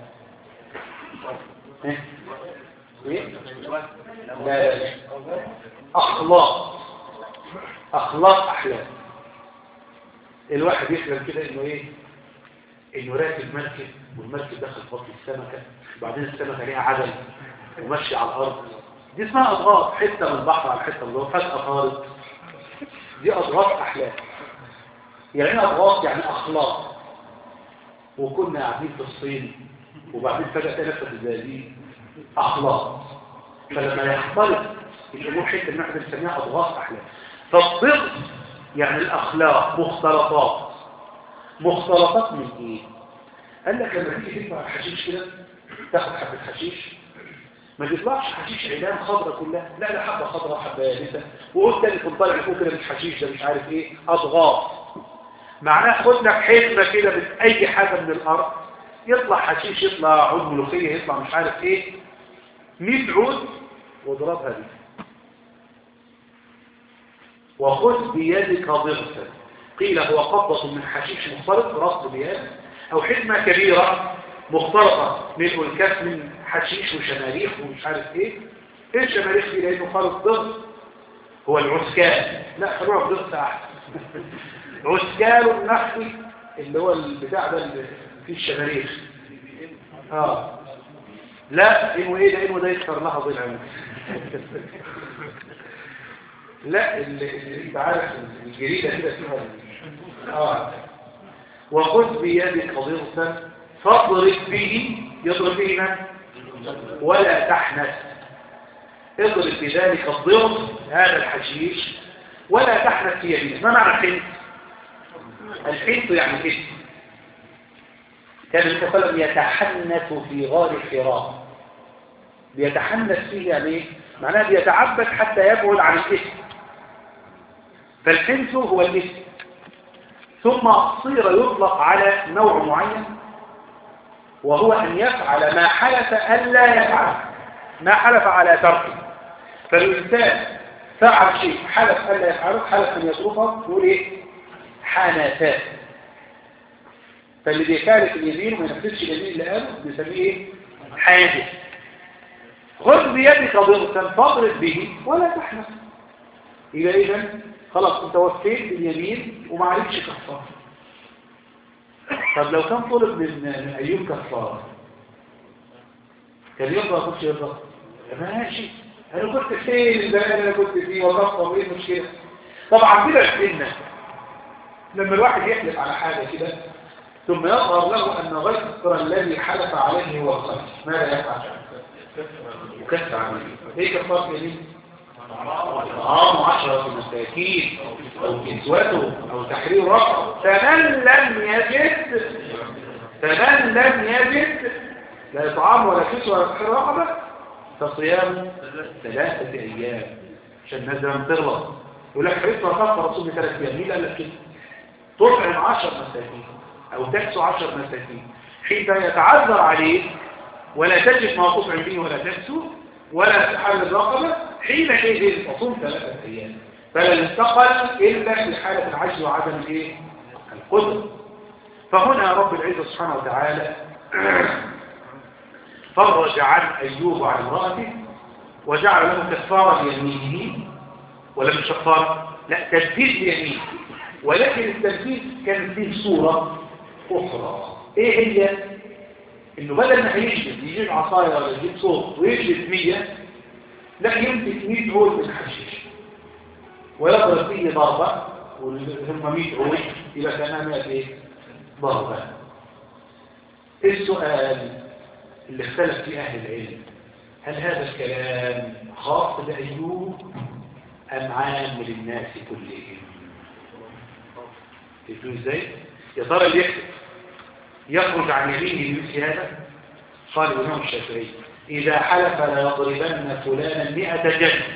إيه؟ إيه؟ لا لا لا أخلاق أخلاق أحلام الواحد يحلم كده إنه إيه إنه راكب مركب والمركب داخل بطن السمكة وبعدين السمكة ليها عجل وماشي على الأرض دي اسمها أضغاط حتة من البحر على حتة من البحر فجأة طارت دي أضغاط أحلام يعني ايه أضغاط يعني أخلاق وكنا قاعدين في الصين وبعدين فجأة تلفت الزازين أخلاق فلما يختلط الأمور حتة اللي احنا بنسميها أضغاط أحلام فالضغط يعني الأخلاق مختلطات مختلطات من إيه؟ قال لك لما تيجي تدفع الحشيش كده تاخد حبة حشيش ما بيطلعش حشيش عيدان خضرة كلها لا لا حبة خضرة حبة يابسة وقلت تاني كنت طالع فوق كده مش حشيش ده مش عارف ايه أضغاط معناه خد لك حزمة كده من أي حاجة من الأرض يطلع حشيش يطلع عود ملوخية يطلع مش عارف ايه 100 عود واضربها دي وخذ بيدك ضغطا قيل هو قبضة من حشيش مختلط رصد بيد أو حزمة كبيرة مختلطة من الكاس من حشيش وشماريخ ومش عارف ايه ايه الشماريخ دي لانه خالص ضغط هو العسكان لا خلوها بضغط احسن عسكان النحوي اللي هو البتاع ده اللي فيه الشماريخ اه لا انه ايه ده انه ده يكسر لها ضلع لا اللي اللي انت عارف الجريده كده فيها اه وخذ بيدك ضغطا فاضرب به يضرب به من ولا تحنث اضرب بذلك الضغط هذا الحشيش ولا تحنث في يمينه ما معنى الحنث الحنث يعني كده كان النبي صلى الله عليه وسلم يتحنث في غار حراء بيتحنث فيه يعني ايه معناه بيتعبد حتى يبعد عن الاثم فالحنث هو الاثم ثم صير يطلق على نوع معين وهو أن يفعل ما حلف ألا يفعل ما حلف على تركه فالإنسان فعل شيء حلف ألا يفعله حلف أن يتركه يقول إيه حنثاء فاللي بيخالف اليمين وما ينفذش اليمين اللي قاله بنسميه إيه حادث خذ بيدك ضغطا فاضرب به ولا تحنث يبقى إذا خلاص أنت وفيت باليمين وما عليكش كفاره طب لو كان طلب من من ايوب كفاره كان يرضى يخش يرضى ماشي انا كنت فين الزمان اللي انا كنت فيه وكفر وايه المشكله طبعا كده السنه لما الواحد يحلف على حاجه كده ثم يظهر له ان غير الذي حلف عليه هو الخير ماذا يفعل يكفر عنه ايه كفاره يمين طعام عشرة مساكين أو كسوته أو تحرير رقبة فمن لم يجد فمن لم يجد لا إطعام ولا كسوة ولا تحرير رقبة فصيام ثلاثة أيام عشان الناس لما تغلط يقول لك حريص رقبة رسول ثلاثة أيام مين قال لك كده؟ تطعم عشر مساكين أو تكسو عشر مساكين حين يتعذر عليه ولا تجد ما تطعم به ولا تكسو ولا تحل الرقبة حينئذ تصوم ثلاثة أيام فلا ينتقل إلا في حالة العجز وعدم الإيه؟ القدرة فهنا رب العزة سبحانه وتعالى فرج عن أيوب عن امرأته وجعل له كفارة ليمينه ولم كفارة لا تنفيذ ليمينه ولكن التنفيذ كان فيه صورة أخرى إيه هي؟ إنه بدل ما هيجلد يجيب عصاية ولا يجيب صوت ويجلد مية لا يمسك 100 عود من حشيش ويضرب فيه ضربة وهم 100 عود يبقى كانها 100 ايه؟ ضربة السؤال اللي اختلف فيه أهل العلم هل هذا الكلام خاص بأيوب أم عام للناس كلهم تفهموا ازاي؟ يا ترى اللي يكتب يخرج عن يمينه بمثل هذا قال الإمام الشافعي إذا حلف ليضربن فلانا مئة جنة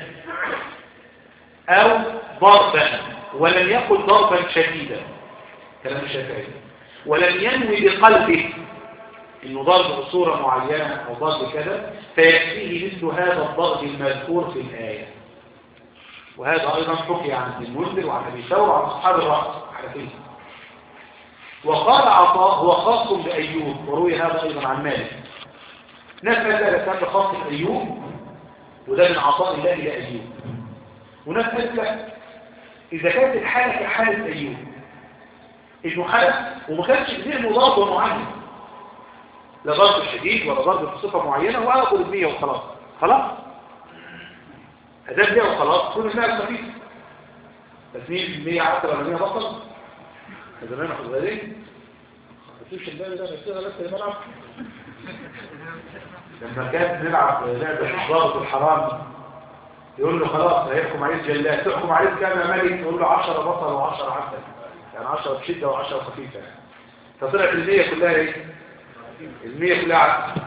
أو ضربا ولم يقل ضربا شديدا كلام الشافعي ولم ينوي بقلبه انه ضرب بصورة معينة او ضرب كذا فيكفيه مثل هذا الضرب المذكور في الآية وهذا أيضا حكي عن ابن المنذر وعن أبي ثور وعن أصحاب الرأس حنفية وقال عطاء هو خاص بأيوب وروي هذا أيضا عن مالك نفس ذلك كان خاص بأيوب وده من عطاء الله إلى أيوب ونفس ذلك إذا كانت الحالة كحالة أيوب إنه حالة وما كانش كبير مضاد معين لا ضرب شديد ولا ضرب بصفة معينة ولا ضرب مية وخلاص خلاص أداب مية وخلاص كل الناس خفيف بس مين في المية عشرة ولا مية بطل زمان اخد بالي مفيش الباب ده بيشتغل بس الملعب لما كان نلعب لعبة الضابط الحرام يقول له خلاص هيحكم عليك جلاد تحكم عليك كام يا ملك يقول له 10 بطل و10 عسل يعني 10 بشدة و10 خفيفة يعني فطلعت المية كلها ايه المية كلها عسل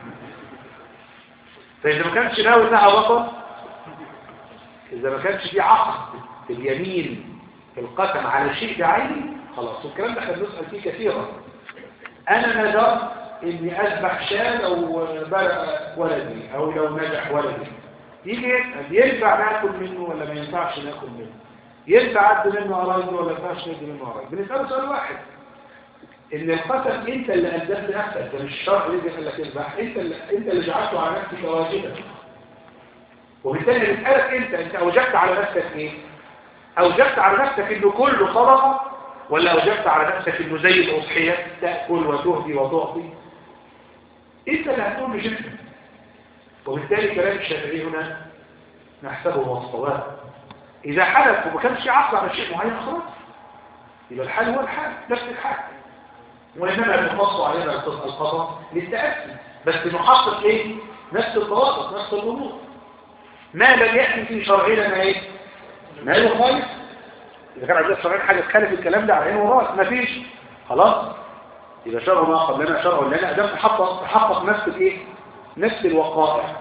فإذا ما كانش ناوي انها بطل إذا ما كانش في عقد في اليمين في القسم على شيء بعيني خلاص والكلام ده احنا بنسأل فيه كثيرا أنا نذرت إني أذبح شاة لو بلغ ولدي أو لو نجح ولدي يجي يسأل ينفع ناكل منه ولا ما ينفعش ناكل منه ينفع أدي منه قرايبي ولا ما ينفعش ندي منه قرايبي بنسأله سؤال واحد إن القسم أنت اللي ألزمت نفسك ده مش الشرع اللي قال لك اذبح أنت اللي أنت اللي جعلته على نفسك واجبا وبالتالي بنسألك أنت أنت أوجبت على نفسك إيه؟ أوجبت على نفسك إنه كله صدقة ولا أوجبت على نفسك إنه زي الأضحية تأكل وتهدي وتعطي أنت اللي هتقول بجسمك وبالتالي كلام الشافعي هنا نحسبه هو الصواب إذا حدث وما كانش عقل على شيء معين خلاص يبقى الحال هو الحال نفس الحال وإنما نخص علينا القضاء للتأسي بس نحقق إيه؟ نفس الضوابط نفس الأمور ما لم يأتي في شرعنا ما إيه؟ ما يخالف إذا كان عندنا شرعين حاجة تخالف الكلام ده على عين وراس ما فيش خلاص يبقى شرع ما قبلنا شرع لنا أدام تحقق تحقق نفس الإيه؟ نفس الوقائع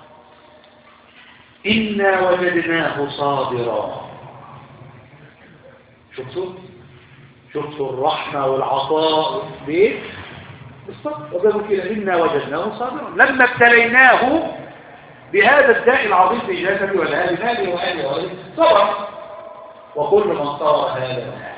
إنا وجدناه صابرا شفتوا شفتوا الرحمة والعطاء بإيه بالصبر وقالوا كده إنا وجدناه صابرا لما ابتليناه بهذا الداء العظيم في جسدي والهالي مالي وآلي وآلي صبر وكل من صبر هذا وهذا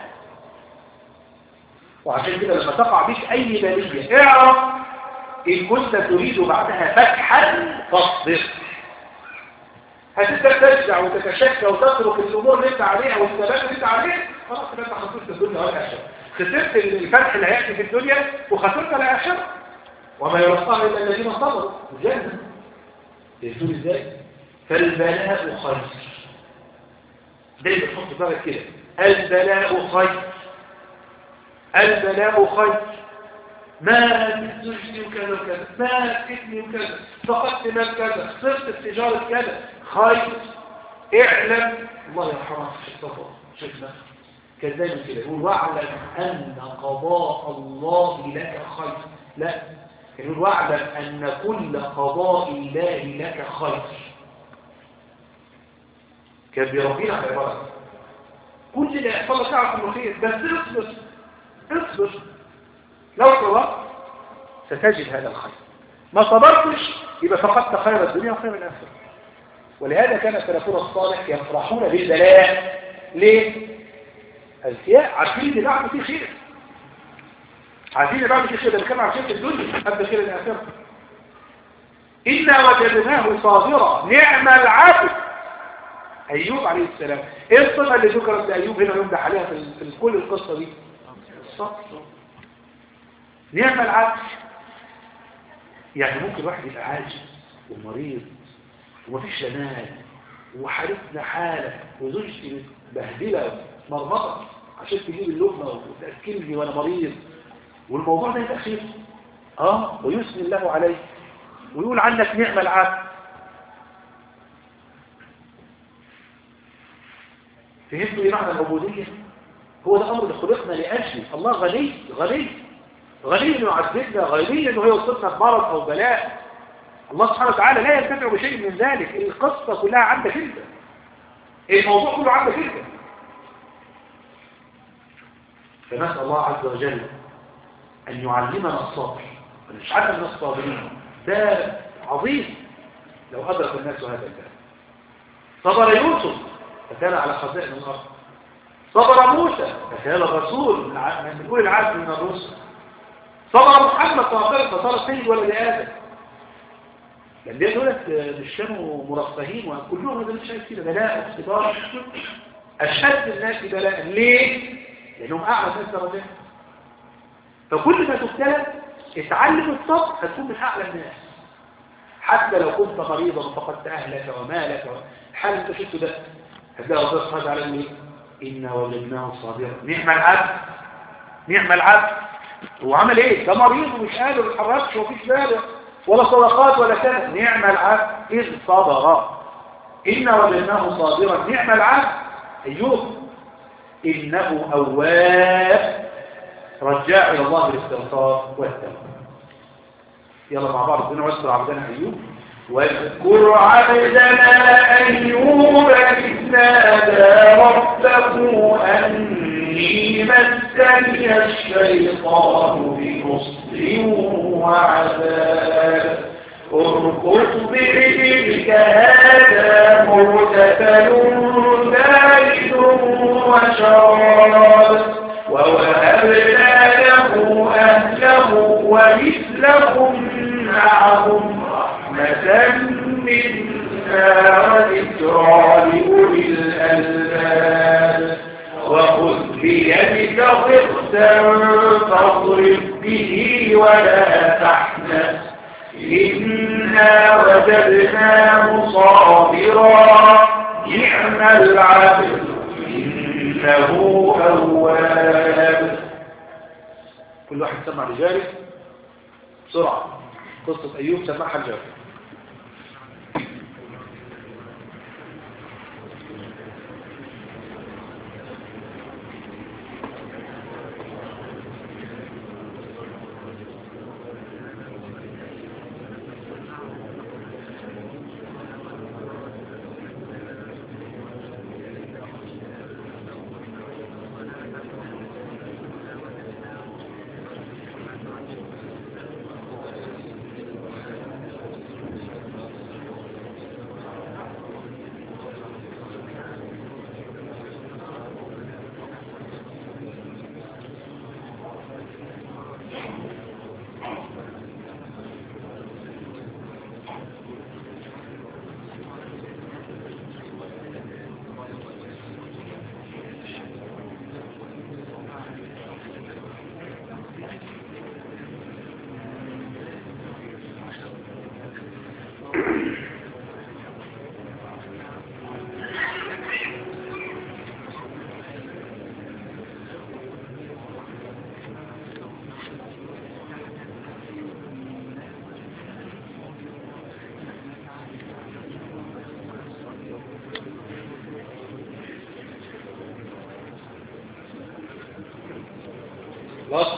وعشان كده لما تقع بك أي بلية اعرف إن كنت تريد بعدها فتحا فاصبر هتبدأ ترجع وتتشكى وتترك الأمور اللي انت عليها والثبات اللي انت عليه خلاص انت خسرت الدنيا والآخرة خسرت الفتح اللي هيأتي في الدنيا وخسرت الآخرة وما يرفعها إلا الذين صبروا الجنة يقول ازاي فالبلاء خير دايما تحط بالك كده البلاء خير البلاء خير ما تزوجني وكذا وكذا ما تكتني وكذا فقدت مال كذا خسرت التجارة كذا خير اعلم الله يرحمه في الصفر شيخنا كان دايما كده يقول واعلم ان قضاء الله لك خير لا يقول واعلم أن كل قضاء الله لك خير كان بيربينا على عبارة كل اللي يحصل لك تعرف انه خير بس اصبر اصبر لو صبرت ستجد هذا الخير ما صبرتش يبقى فقدت خير الدنيا وخير الآخرة ولهذا كان سلفنا الصالح يفرحون بالبلاء ليه؟ الفياء عارفين ان بعد فيه خير عارفين ان بعد فيه خير ده كان عارفين في الدنيا قبل خير الآخرة إنا وجدناه صابرا نعم العبد أيوب عليه السلام إيه الصفة اللي ذكرت لأيوب هنا يمدح عليها في, في كل القصة دي الصبر نعم العبد يعني ممكن واحد يبقى عاجز ومريض ومفيش لا مال وحالتنا حالة وزوجتي متبهدلة مرمطة عشان تجيب اللقمة وتأكلني وأنا مريض والموضوع ده يبقى خير اه ويثني الله عليه ويقول عنك نعم العبد فهمتوا ايه معنى العبودية هو ده امر اللي خلقنا لاجله الله غني غني غني انه يعذبنا غني انه يوصلنا بمرض او بلاء الله سبحانه وتعالى لا ينتفع بشيء من ذلك القصة كلها عندك انت الموضوع كله عندك انت فنسأل الله عز وجل أن يعلمنا الصبر ونجعلنا من الصابرين ده عظيم لو أدرك الناس هذا الباب صبر يوسف فكان على خزائن الأرض صبر موسى فكان رسول من ع- من أولي العزم من الرسل صبر محمد صلى الله عليه وسلم فصار سيد ولد آدم لأن دولت مش كانوا مرفهين وكلهم هذا مش عايز كده بلاء واختبار أشد الناس بلاء ليه؟ لأنهم أعلى الناس درجات فكل ما تبتلى اتعلم الصبر هتكون من أعلى الناس حتى لو كنت مريضا وفقدت أهلك ومالك الحال اللي انت شفته ده هتلاقي ربنا سبحانه وتعالى يقول ايه؟ إنا وجدناه صابرا نعم العبد نعم العبد هو عمل ايه؟ ده مريض ومش قادر ما يتحركش ومفيش باله ولا صدقات ولا كذا نعم العبد إذ صبر إنا وجدناه صابرا نعم العبد أيوب إنه أواب رجاء إلى الله بالاستغفار والتوبة يلا مع بعض ربنا واذكر عبدنا أيوب واذكر عبدنا أيوب إذ نادى ربه أني مسني الشيطان بنصر وعذاب اركض برجلك هذا مرتفل بارد وشراب ووهبنا له أهله ومثلهم معهم رحمة منا وذكرى لأولي الألباب وخذ بيدك ضغثا فاضرب به ولا تحنث إنا وجدناه صابرا نعم العبد إنه أواب كل واحد سمع رجاله بسرعة قصة أيوب سمعها الجاري خلاص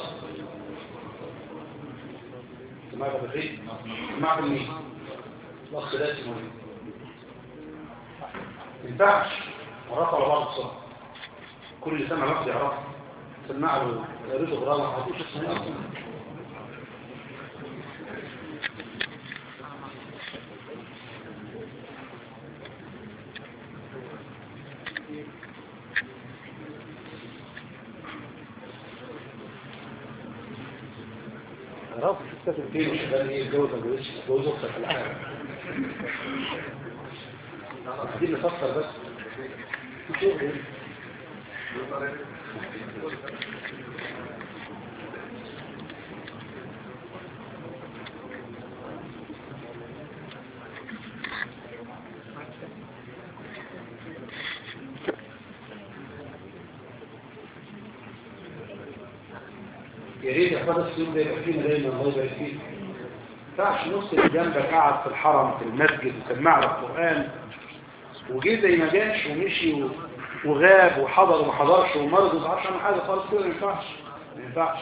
سمعت بالخير سمعت منين الاخ ده اسمه ايه ما ينفعش عرفه على بعض بسرعه كل اللي سمع لفظ يعرفه سمع له قريته غرامه ما عرفوش اسمه ايه اصلا رافض الستات الدين مش شغال ايه يتجوز ما يتجوزش يتجوز اختك ولا حاجه عايزين نفكر بس في شغل ايه يا ريت يا اخوان السيوم ده يبقى فينا دايما الله يبارك فيك ما ينفعش نص اللي جنبك قاعد في الحرم في المسجد وسمع لك قران وجه زي ما جاش ومشي و- وغاب وحضر وما حضرش ومرض وما عرفش عن حاجه خالص كده ما ينفعش ما ينفعش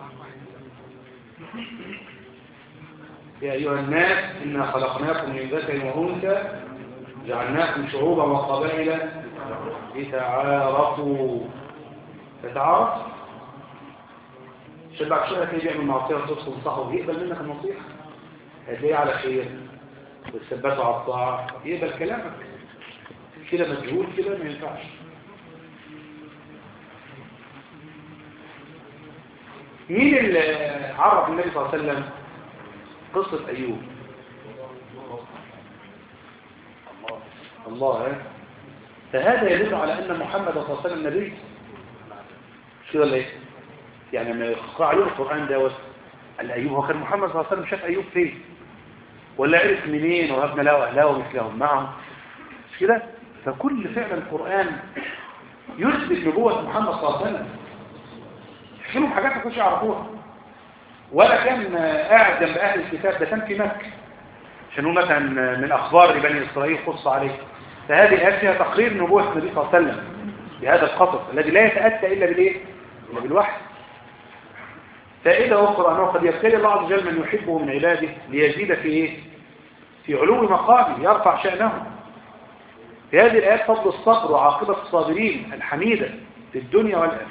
يا ايها الناس انا خلقناكم من ذكر وانثى جعلناكم شعوبا وقبائل لتعارفوا تتعارف عشان بعد شويه تلاقيه بيعمل معصيه وتصف وصحه ويقبل منك النصيحه هتلاقيه على خير وتثبته على الطاعه يقبل كلامك كده مجهول كده ما ينفعش مين اللي عرف النبي صلى الله عليه وسلم قصة أيوب الله ها فهذا يدل على أن محمد صلى الله عليه وسلم نبي مش كده ولا ايه يعني لما يقرأ عليهم القرآن دوت قال أيوب هو كان محمد صلى الله عليه وسلم شاف أيوب فين ولا عرف منين وهبنا له أهله ومثلهم معه مش كده فكل فعل القرآن يثبت نبوة محمد صلى الله عليه وسلم يحكي لهم حاجات ما كانوش يعرفوها ولا كان قاعد جنب أهل الكتاب ده كان في مكة عشان هو مثلا من أخبار بني إسرائيل قص عليه فهذه الآيات فيها تقرير نبوة النبي صلى الله عليه وسلم بهذا القصص الذي لا يتأتى إلا بالإيه؟ إلا بالوحي فائدة أخرى أنه قد يبتلي الله عز وجل من يحبه من عباده ليزيد في إيه؟ في علو مقامه يرفع شأنه في هذه الآيات فضل الصبر وعاقبة الصابرين الحميدة في الدنيا والآخرة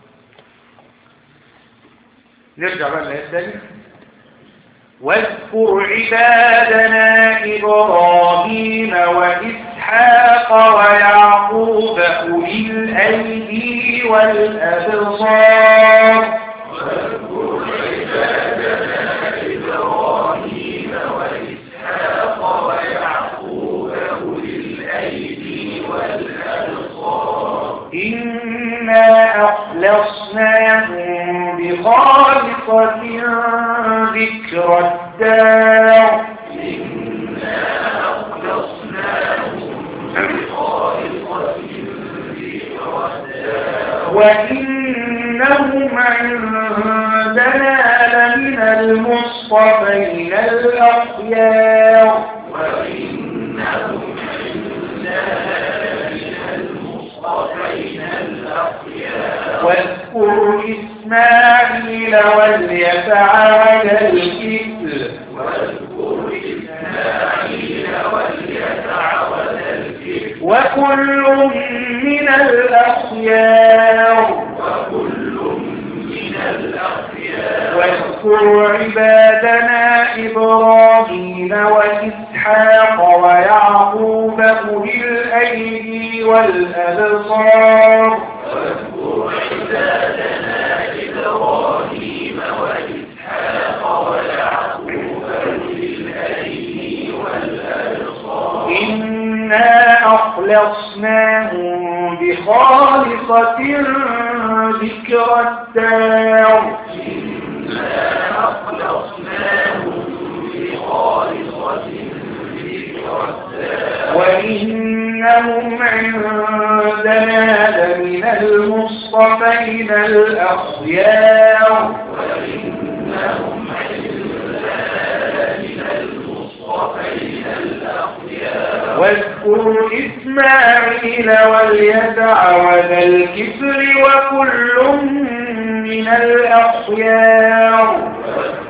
نرجع بقى للآية الثانية واذكر عبادنا إبراهيم وإسحاق ويعقوب أولي الأيدي والأبصار إنا أخلصناهم بخالصة ذكر الدار وإنهم عندنا لمن المصطفين الأخيار واذكر إسماعيل واليسع والكفل وكل من الأخيار واذكر عبادنا إبراهيم وإسحاق ويعقوب أولي الأيدي والأبصار إنا أخلصناهم بخالصة ذكر الدار وإنهم عندنا لمن المصطفين الأخيار واذكر إسماعيل واليسع وذا الكفر وكل من الأخيار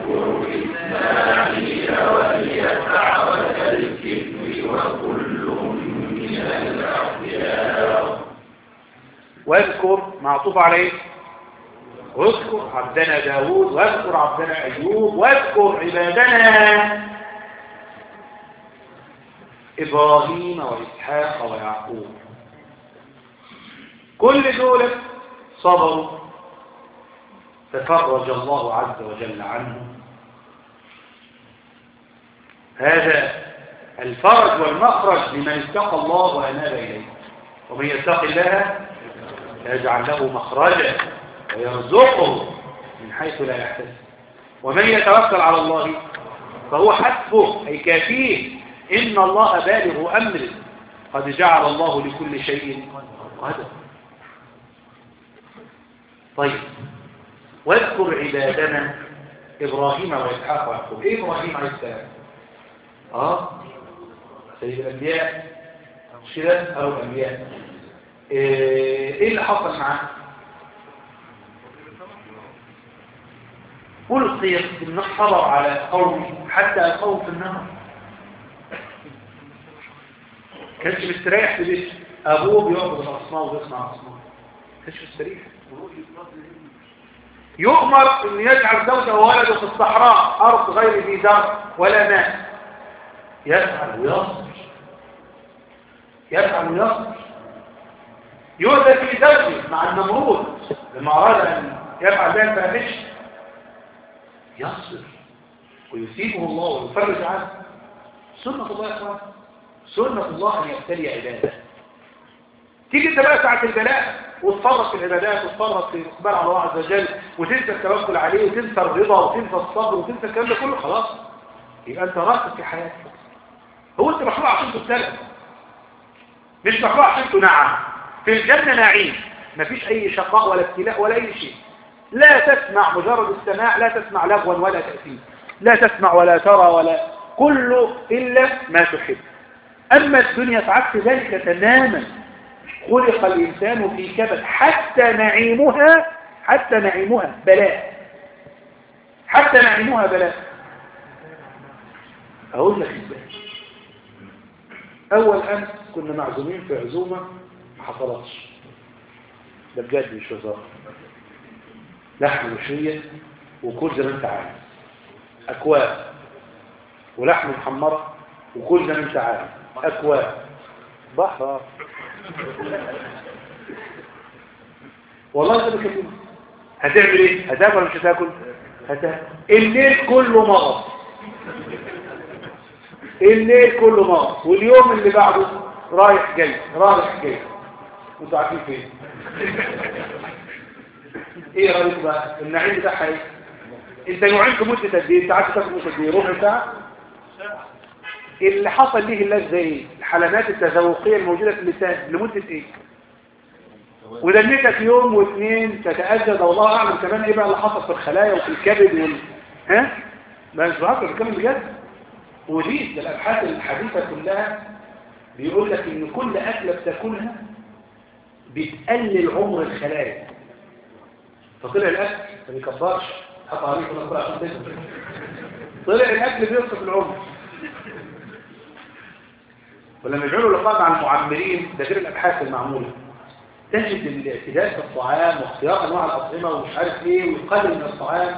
واذكر معطوف عليه واذكر عبدنا داود واذكر عبدنا أيوب واذكر عبادنا إبراهيم وإسحاق ويعقوب كل دول صبروا تفرج الله عز وجل عنهم هذا الفرج والمخرج لمن اتقى الله وأناب إليه ومن يتق الله يجعل له مخرجا ويرزقه من حيث لا يحتسب ومن يتوكل على الله فهو حسبه أي كافيه إن الله بالغ أمره قد جعل الله لكل شيء قدر طيب واذكر عبادنا إبراهيم وإسحاق ويعقوب إيه إبراهيم عليه السلام آه سيد الأنبياء مش كده أو الأنبياء إيه إيه اللي حصل معاه ألقي الصبر على قومه حتى ألقوه في النار كانش مستريح في بيته أبوه بيعبد الأصنام وبيصنع أصنام كانش مستريح يؤمر أن يجعل زوجه وولده في الصحراء أرض غير ذي دار ولا ماء يفعل ويصبر يفعل ويصبر يؤذى في زوجه مع النمرود لما أراد أن يفعل ذلك فأفش يصبر ويثيبه الله ويفرج عنه سنة الله يا اخوان سنة الله أن يبتلي عباده تيجي انت بقى ساعة البلاء وتفرط في العبادات وتفرط في الإقبال على الله عز وجل وتنسى التوكل عليه وتنسى الرضا وتنسى الصبر وتنسى الكلام ده كله خلاص يبقى انت راسك في حياتك هو انت مخلوق عشان تبتلى مش مخلوق عشان تنعم في الجنة نعيم مفيش أي شقاء ولا ابتلاء ولا أي شيء لا تسمع مجرد السماع لا تسمع لغوا ولا تأثير لا تسمع ولا ترى ولا كله إلا ما تحب أما الدنيا فعكس ذلك تماما خلق الإنسان في كبد حتى نعيمها حتى نعيمها بلاء حتى نعيمها بلاء أقول لك إزاي أول أمس كنا معزومين في عزومة ما حصلتش ده بجد مش هزار لحم مشوية وكل زي ما انت عارف أكواب ولحم محمرة وكل زي ما انت عارف أكواب بحر والله ده بكلمة هتعمل ايه هتاكل ولا مش هتاكل هتاكل الليل كله مغص الليل كله مغص واليوم اللي بعده رايح جاي رايح جاي انتوا عارفين فين ايه رايك بقى النعيم بتاعها ايه انت نوعين في مده قد ايه ساعات تاكل مده قد ايه ربع ساعه اللي حصل ليه اللذة ايه الحلمات التذوقية الموجودة في اللسان لمدة ايه ودنيتك يوم واثنين تتأجد والله اعلم كمان ايه بقى اللي حصل في الخلايا وفي الكبد وال... ها ما مش بهزر بتكلم بجد ودي ده الابحاث الحديثة كلها بيقول لك ان كل اكلة بتاكلها بتقلل عمر الخلايا فطلع الاكل ما بيكبرش حط عليه كل بقى عشان تكبر طلع الاكل بيوصف العمر ولما يعملوا لقاء مع المعمرين ده غير الابحاث المعموله تجد الاعتدال في الطعام واختيار انواع الاطعمه ومش عارف ايه ويقلل من الطعام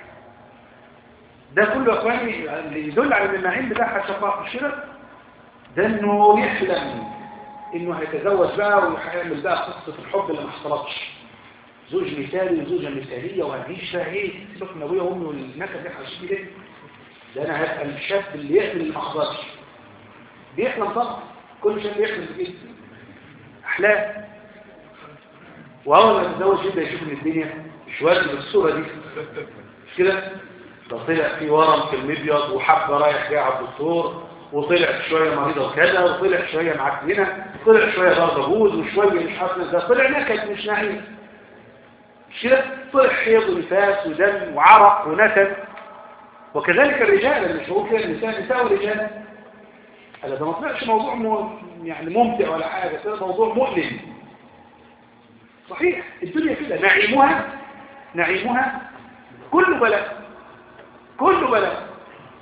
ده كله يا اخواني اللي يدل على ان النعيم بتاعها شقاء مش كده ده انه يحلم انه هيتزوج بقى وهيعمل بقى قصه الحب اللي ما حصلتش زوج مثالي وزوجه مثاليه وهنعيش بقى ايه سيبك من ابويا وامي والنكد دي هنعيش بيه ده انا هبقى الشاب اللي يقبل اللي ما حصلش بيحلم طبعا كل شيء بيحلم بكده احلام واول ما يتزوج يبدا يشوف ان الدنيا مش وارد بالصوره دي مش كده ده طلع في ورم في المبيض وحبه رايح جاي على الدكتور وطلع شويه مريضه وكذا وطلع شويه معكنه طلع شويه ضربه بوز وشويه مش حاسس ده طلع نكد مش نعيم مش كده طلع حيض ونفاس ودم وعرق ونكد وكذلك الرجال اللي مش هو كده النساء نساء ورجال هذا ده ما طلعش موضوع مو يعني ممتع ولا حاجة ده موضوع مؤلم صحيح الدنيا كده نعيمها نعيمها كل بلاء كل بلاء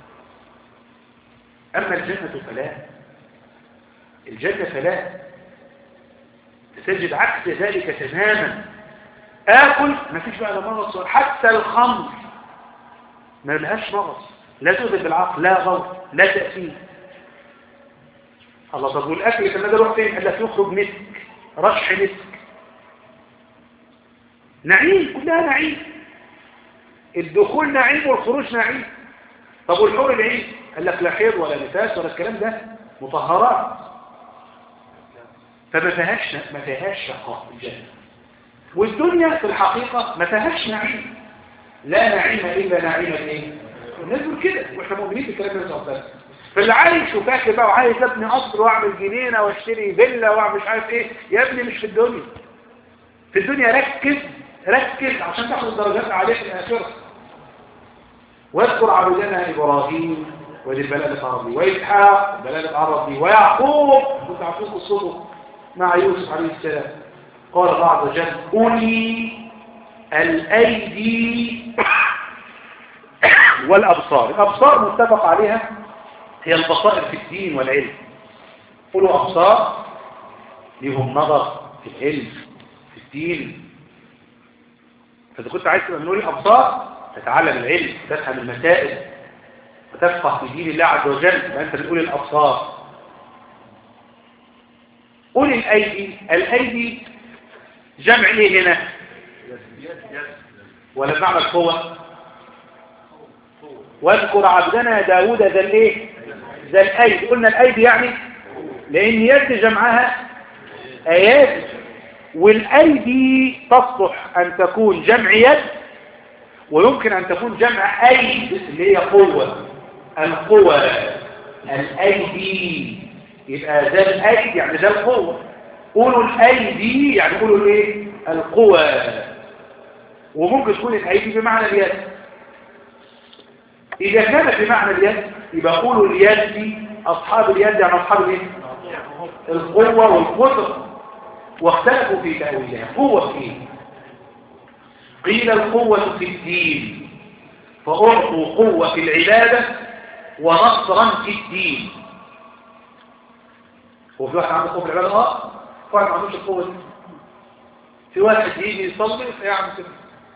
أما الجنة فلا الجنة فلا تجد عكس ذلك تماما آكل ما فيش بقى لا مرض حتى الخمر ما لهاش مرض لا تؤذي بالعقل لا غوث لا تأثير الله طب والاكل لما ده يروح فين قال لك يخرج مسك رشح مسك نعيم كلها نعيم الدخول نعيم والخروج نعيم طب والحور العين قال لك لا حيض ولا نفاس ولا الكلام ده مطهرات فما فيهاش ما فيهاش شقاء الجنة والدنيا في الحقيقة ما فيهاش نعيم لا نعيم إلا نعيم الايه الناس بتقول كده واحنا مؤمنين بالكلام ده صلى الله عليه وسلم فاللي عايش وفاكر بقى وعايز ابني قصر واعمل جنينه واشتري فيلا واعمل مش عارف ايه يا ابني مش في الدنيا في الدنيا ركز ركز عشان تاخد درجات عاليه في الاخره واذكر عبدنا ابراهيم ودي البلاء اللي تعرض لي واسحاق البلاء اللي تعرض لي ويعقوب كنت عارفين قصته مع يوسف عليه السلام قال الله عز وجل أولي الأيدي والأبصار الأبصار متفق عليها هي البصائر في الدين والعلم قولوا أبصار ليهم نظر في العلم في الدين فإذا كنت عايز تبقى من أولي الأبصار تتعلم العلم تفهم المسائل وتفقه في دين الله عز وجل يبقى أنت من أولي الأبصار أولي الأيدي الأيدي جمع إيه هنا ولا معنى القوة واذكر عبدنا داود ذا الايه ذا الايدي قلنا الايدي يعني لان يد جمعها ايات والايدي تصلح ان تكون جمع يد ويمكن ان تكون جمع ايد اللي هي قوة القوة الايدي يبقى ذا الايدي يعني ذا القوة قولوا الايدي يعني قولوا الايه القوة وممكن تكون الايدي بمعنى اليد إذا كانت بمعنى اليد يبقى قولوا اليد دي أصحاب اليد يعني أصحاب الايه؟ القوة والقدرة واختلفوا في تأويلها قوة في إيه؟ قيل القوة في الدين فأعطوا قوة في العبادة ونصرا في الدين هو في واحد عنده قوة في العبادة اه واحد ما عندوش القوة دي في واحد يجي يصلي فيعمل كده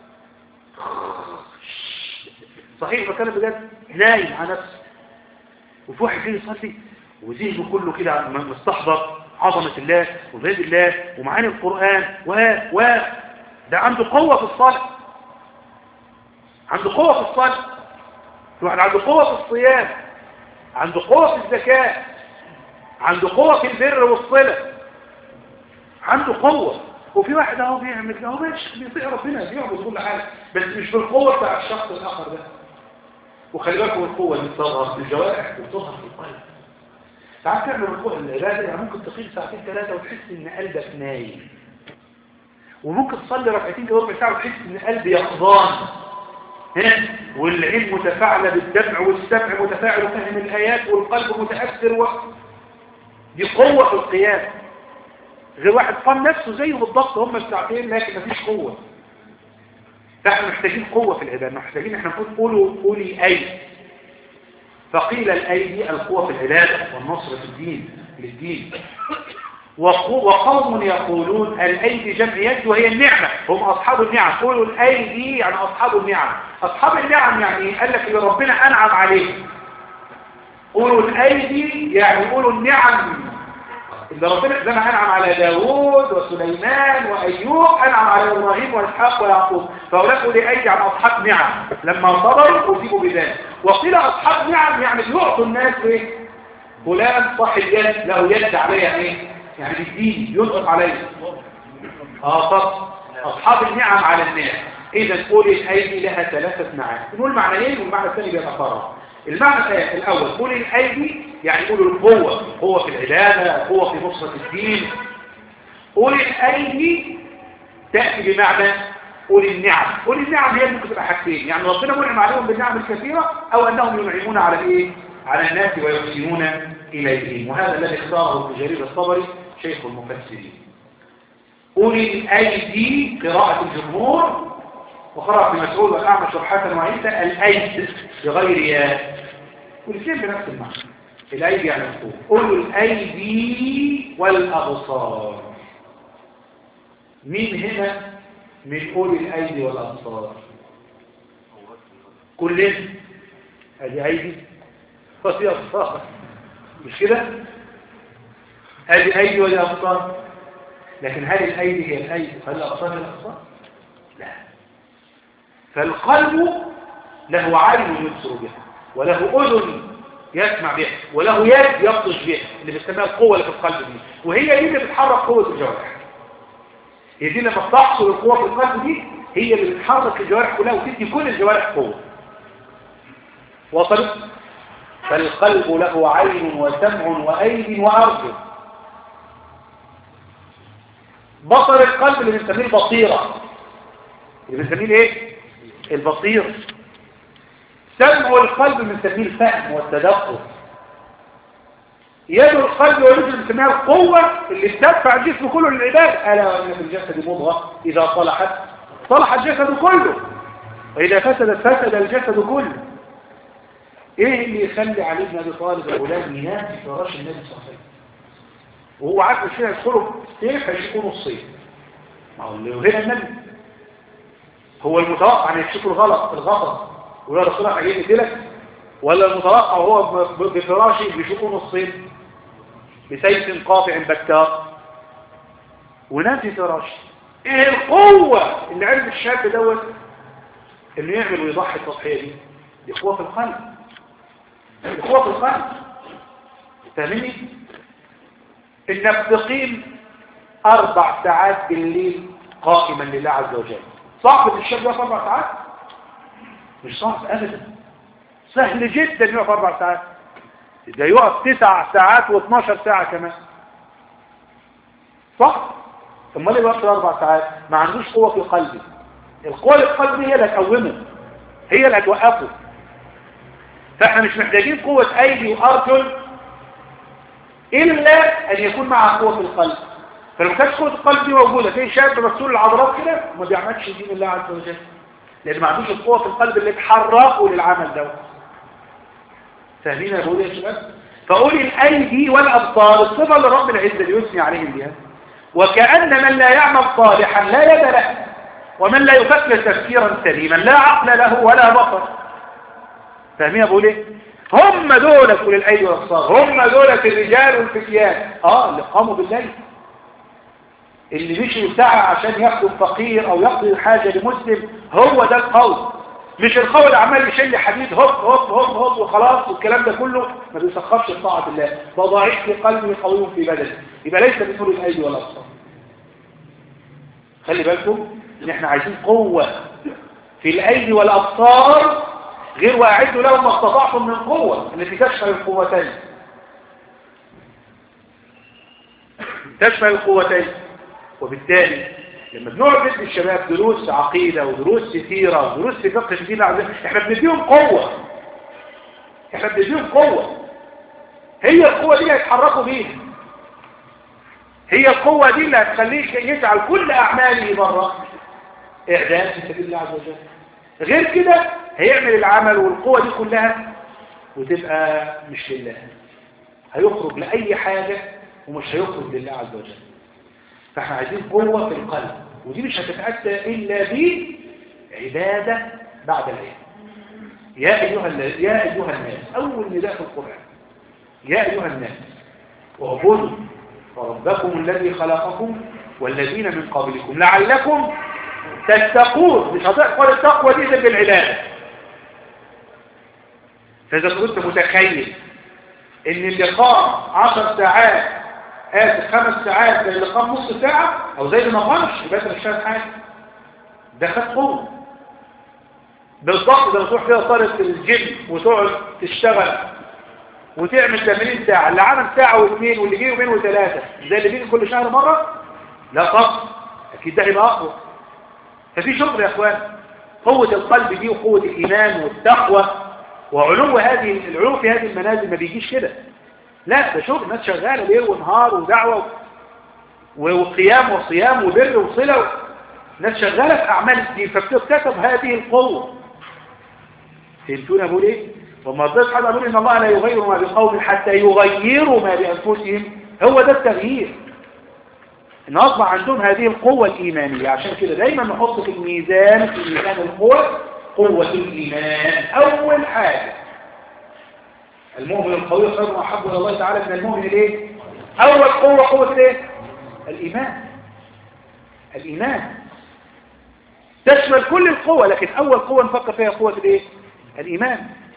صحيح بتكلم بجد نايم على نفسه وفي واحد يجي يصلي وذهنه كله كده مستحضر عظمة الله وبيد الله ومعاني القرآن و و ده عنده قوة في الصلاة عنده قوة في الصلاة في واحد عنده قوة في الصيام عنده قوة في الزكاة عنده قوة في البر والصلة عنده قوة وفي واحد اهو بيعمل اهو ماشي بيطيع ربنا بيعبد كل حاجة بس مش بالقوة بتاع الشخص الآخر ده وخلي بالكم القوة دي بتظهر في الجوارح وبتظهر في القلب ساعات تعمل القوة العبادة يعني ممكن تقيم ساعتين ثلاثة وتحس ان قلبك نايم وممكن تصلي ركعتين كده ربع ساعة وتحس ان قلبي يقظان ها والعين متفاعلة بالدمع والسمع متفاعل وفهم الآيات والقلب متأثر و... دي قوة في القيام غير واحد قام نفسه زيه بالضبط هم الساعتين لكن مفيش قوة فاحنا محتاجين قوة في العبادة محتاجين احنا نقول قولوا قولي أي فقيل الأيدي القوة في العبادة والنصر في الدين للدين وقوم يقولون الأيدي جمع يد وهي النعمة هم أصحاب النعم قولوا الأيدي يعني أصحاب النعم أصحاب النعم يعني قال لك اللي ربنا أنعم عليه قولوا الأيدي يعني قولوا النعم اللي ربنا زي ما أنعم على داوود وسليمان وأيوب أنعم على إبراهيم وإسحاق ويعقوب فأولاك قولي أيدي عن أصحاب نعم لما صبروا أصيبوا بذلك وقيل أصحاب نعم يعني يعطوا الناس إيه فلان صاحب يد له يد عليها إيه يعني بالدين ينقص عليه اه طب أصحاب النعم على النعم إذا قولي الأيدي لها ثلاثة معاني نقول معنيين والمعنى الثاني بيتفرع المعنى الأول قولي الأيدي يعني قولوا القوة قوة في العبادة قوة في نصرة الدين قولي الأيدي تأتي بمعنى قولي النعم قولي النعم هي ممكن تبقى حاجتين يعني ربنا منعم عليهم بالنعم الكثيرة أو أنهم ينعمون على الإيه؟ على الناس ويحسنون إليهم وهذا الذي اختاره ابن جرير الصبري شيخ المفسرين قولي الأيدي قراءة الجمهور وقرأ في مسعود والأعمش والحسن وعيسى الأيد بغير ياء والاثنين بنفس المعنى الأيدي يعني القوة قولوا الأيدي والأبصار مين هنا من قول الأيدي والأبصار كلنا ادي أيدي وفي أبصار مش كده ادي أيدي ودي أبصار لكن هل الأيدي هي الأيدي هل الأبصار هي الأبصار لا فالقلب له عين يبصر بها وله أذن يسمع بها وله يد يبطش بها اللي بيسميها القوة اللي في القلب دي وهي دي اللي بتحرك قوة الجوارح هي دي لما بتحصل القوة في القلب دي هي اللي بتحرك الجوارح كلها وتدي كل الجوارح قوة وصلت فالقلب له عين وسمع وأيد وأرجل بصر القلب اللي بنسميه البصيرة اللي بنسميه ايه البصير سمع القلب بنسميه الفهم والتدبر يد القلب والرجل بنسميها القوة اللي بتدفع الجسم كله للعباد ألا وإن في الجسد مضغة إذا صلحت صلح الجسد كله وإذا فسدت فسد الجسد كله ايه اللي يخلي علي بن ابي طالب الغلام ينام في فراش النبي صلى الله عليه وسلم وهو عارف الشيء يدخله كيف هيشوفوا نصين ما هو اللي هنا النبي هو المتوقع ان يكشفوا الغلط الغلط ولا رسول الله هيجي يقتلك ولا المتوقع وهو بفراشه بيشوفوا نصين بسيف قاطع بكار ونام في فراشه ايه القوة اللي عند الشاب دوت انه يعمل ويضحي التضحية دي دي قوة في القلب دي قوة في القلب فاهمني انك تقيم اربع ساعات بالليل قائما لله عز وجل صعب ان الشاب يقف اربع ساعات مش صعب ابدا سهل جدا يقف اربع ساعات ده يقف تسع ساعات و12 ساعة كمان صح ثم ليه يقف اربع ساعات ما عندوش قوة في قلبه القوة اللي في قلبه هي اللي هتقومه هي اللي هتوقفه فاحنا مش محتاجين قوة ايدي وارجل الا ان يكون معها قوة في القلب فلو كانت قوة القلب دي موجودة في شاب مسؤول العضلات كده ما بيعملش دين الله عز وجل لان ما عندوش القوة في القلب اللي تحركه للعمل ده فاهمين يا بقول يا شباب فقول الايدي والابصار الصفة اللي رب العزة اللي يثني عليهم بها وكأن من لا يعمل صالحا لا يد له ومن لا يفكر تفكيرا سليما لا عقل له ولا بصر فاهمين بقول ايه هم دول كل الايدي والابصار هم دول الرجال والفتيان اه اللي قاموا بالليل اللي مشوا ساعة عشان ياخدوا فقير او يقضي حاجة لمسلم هو ده القول مش القول اللي عمال يشيل حديد هوب هوب هوب هوب وخلاص والكلام ده كله ما بيسخرش طاعة الله ده ضعيف في قلبه قوي في بدنه يبقى ليس بنور الايدي والابصار خلي بالكم ان احنا عايزين قوة في الايدي والابصار غير واعدوا لهم ما استطعتم من قوة التي تشمل القوتين تشمل القوتين وبالتالي لما بنقعد ندي الشباب دروس عقيدة ودروس سيرة ودروس في فقه في دين العزيز احنا بنديهم قوة احنا بنديهم قوة هي القوة دي اللي هيتحركوا بيها هي القوة دي اللي هتخليك يجعل كل أعماله بره إعداد في سبيل الله عز وجل غير كده هيعمل العمل والقوة دي كلها وتبقى مش لله هيخرج لأي حاجة ومش هيخرج لله عز وجل فاحنا عايزين قوة في القلب ودي مش هتتأتى إلا بعبادة بعد العلم يا أيها, يا أيها الناس أول نداء في القرآن يا أيها الناس اعبدوا ربكم الذي خلقكم والذين من قبلكم لعلكم تتقون مش هتقبل التقوى دي زي بالعبادة فإذا كنت متخيل ان اللي قام عشر ساعات آسف خمس ساعات زي اللي قام نص ساعة او زي اللي ما قامش يبقى انت مش فاهم حاجة ده خد قوة بالضبط ده تروح كده صارت الجيم وتقعد تشتغل وتعمل 80 ساعة اللي عمل ساعة واثنين واللي جه يومين وثلاثة زي اللي بيجي كل شهر مرة لا طب اكيد ده هيبقى اقوى ففي شغل يا اخوان قوة القلب دي وقوة الايمان والتقوى وعلو هذه العلو في هذه المنازل ما بيجيش كده لا ده شغل ناس شغالة ليل ونهار ودعوة وقيام وصيام وبر وصلة ناس شغالة في أعمال الدين فبتكتسب هذه القوة فهمتونا بقول ايه وما رضيت حد أقول إن الله لا يغير ما بقوم حتى يغيروا ما بأنفسهم هو ده التغيير ان اصبح عندهم هذه القوة الإيمانية عشان كده دايما نحط في الميزان في ميزان القوة قوة الإيمان أول حاجة المؤمن القوي خير وأحب إلى الله تعالى من المؤمن الايه أول قوة قوة الايه الإيمان الإيمان تشمل كل القوة لكن أول قوة نفكر فيها قوة الايه الإيمان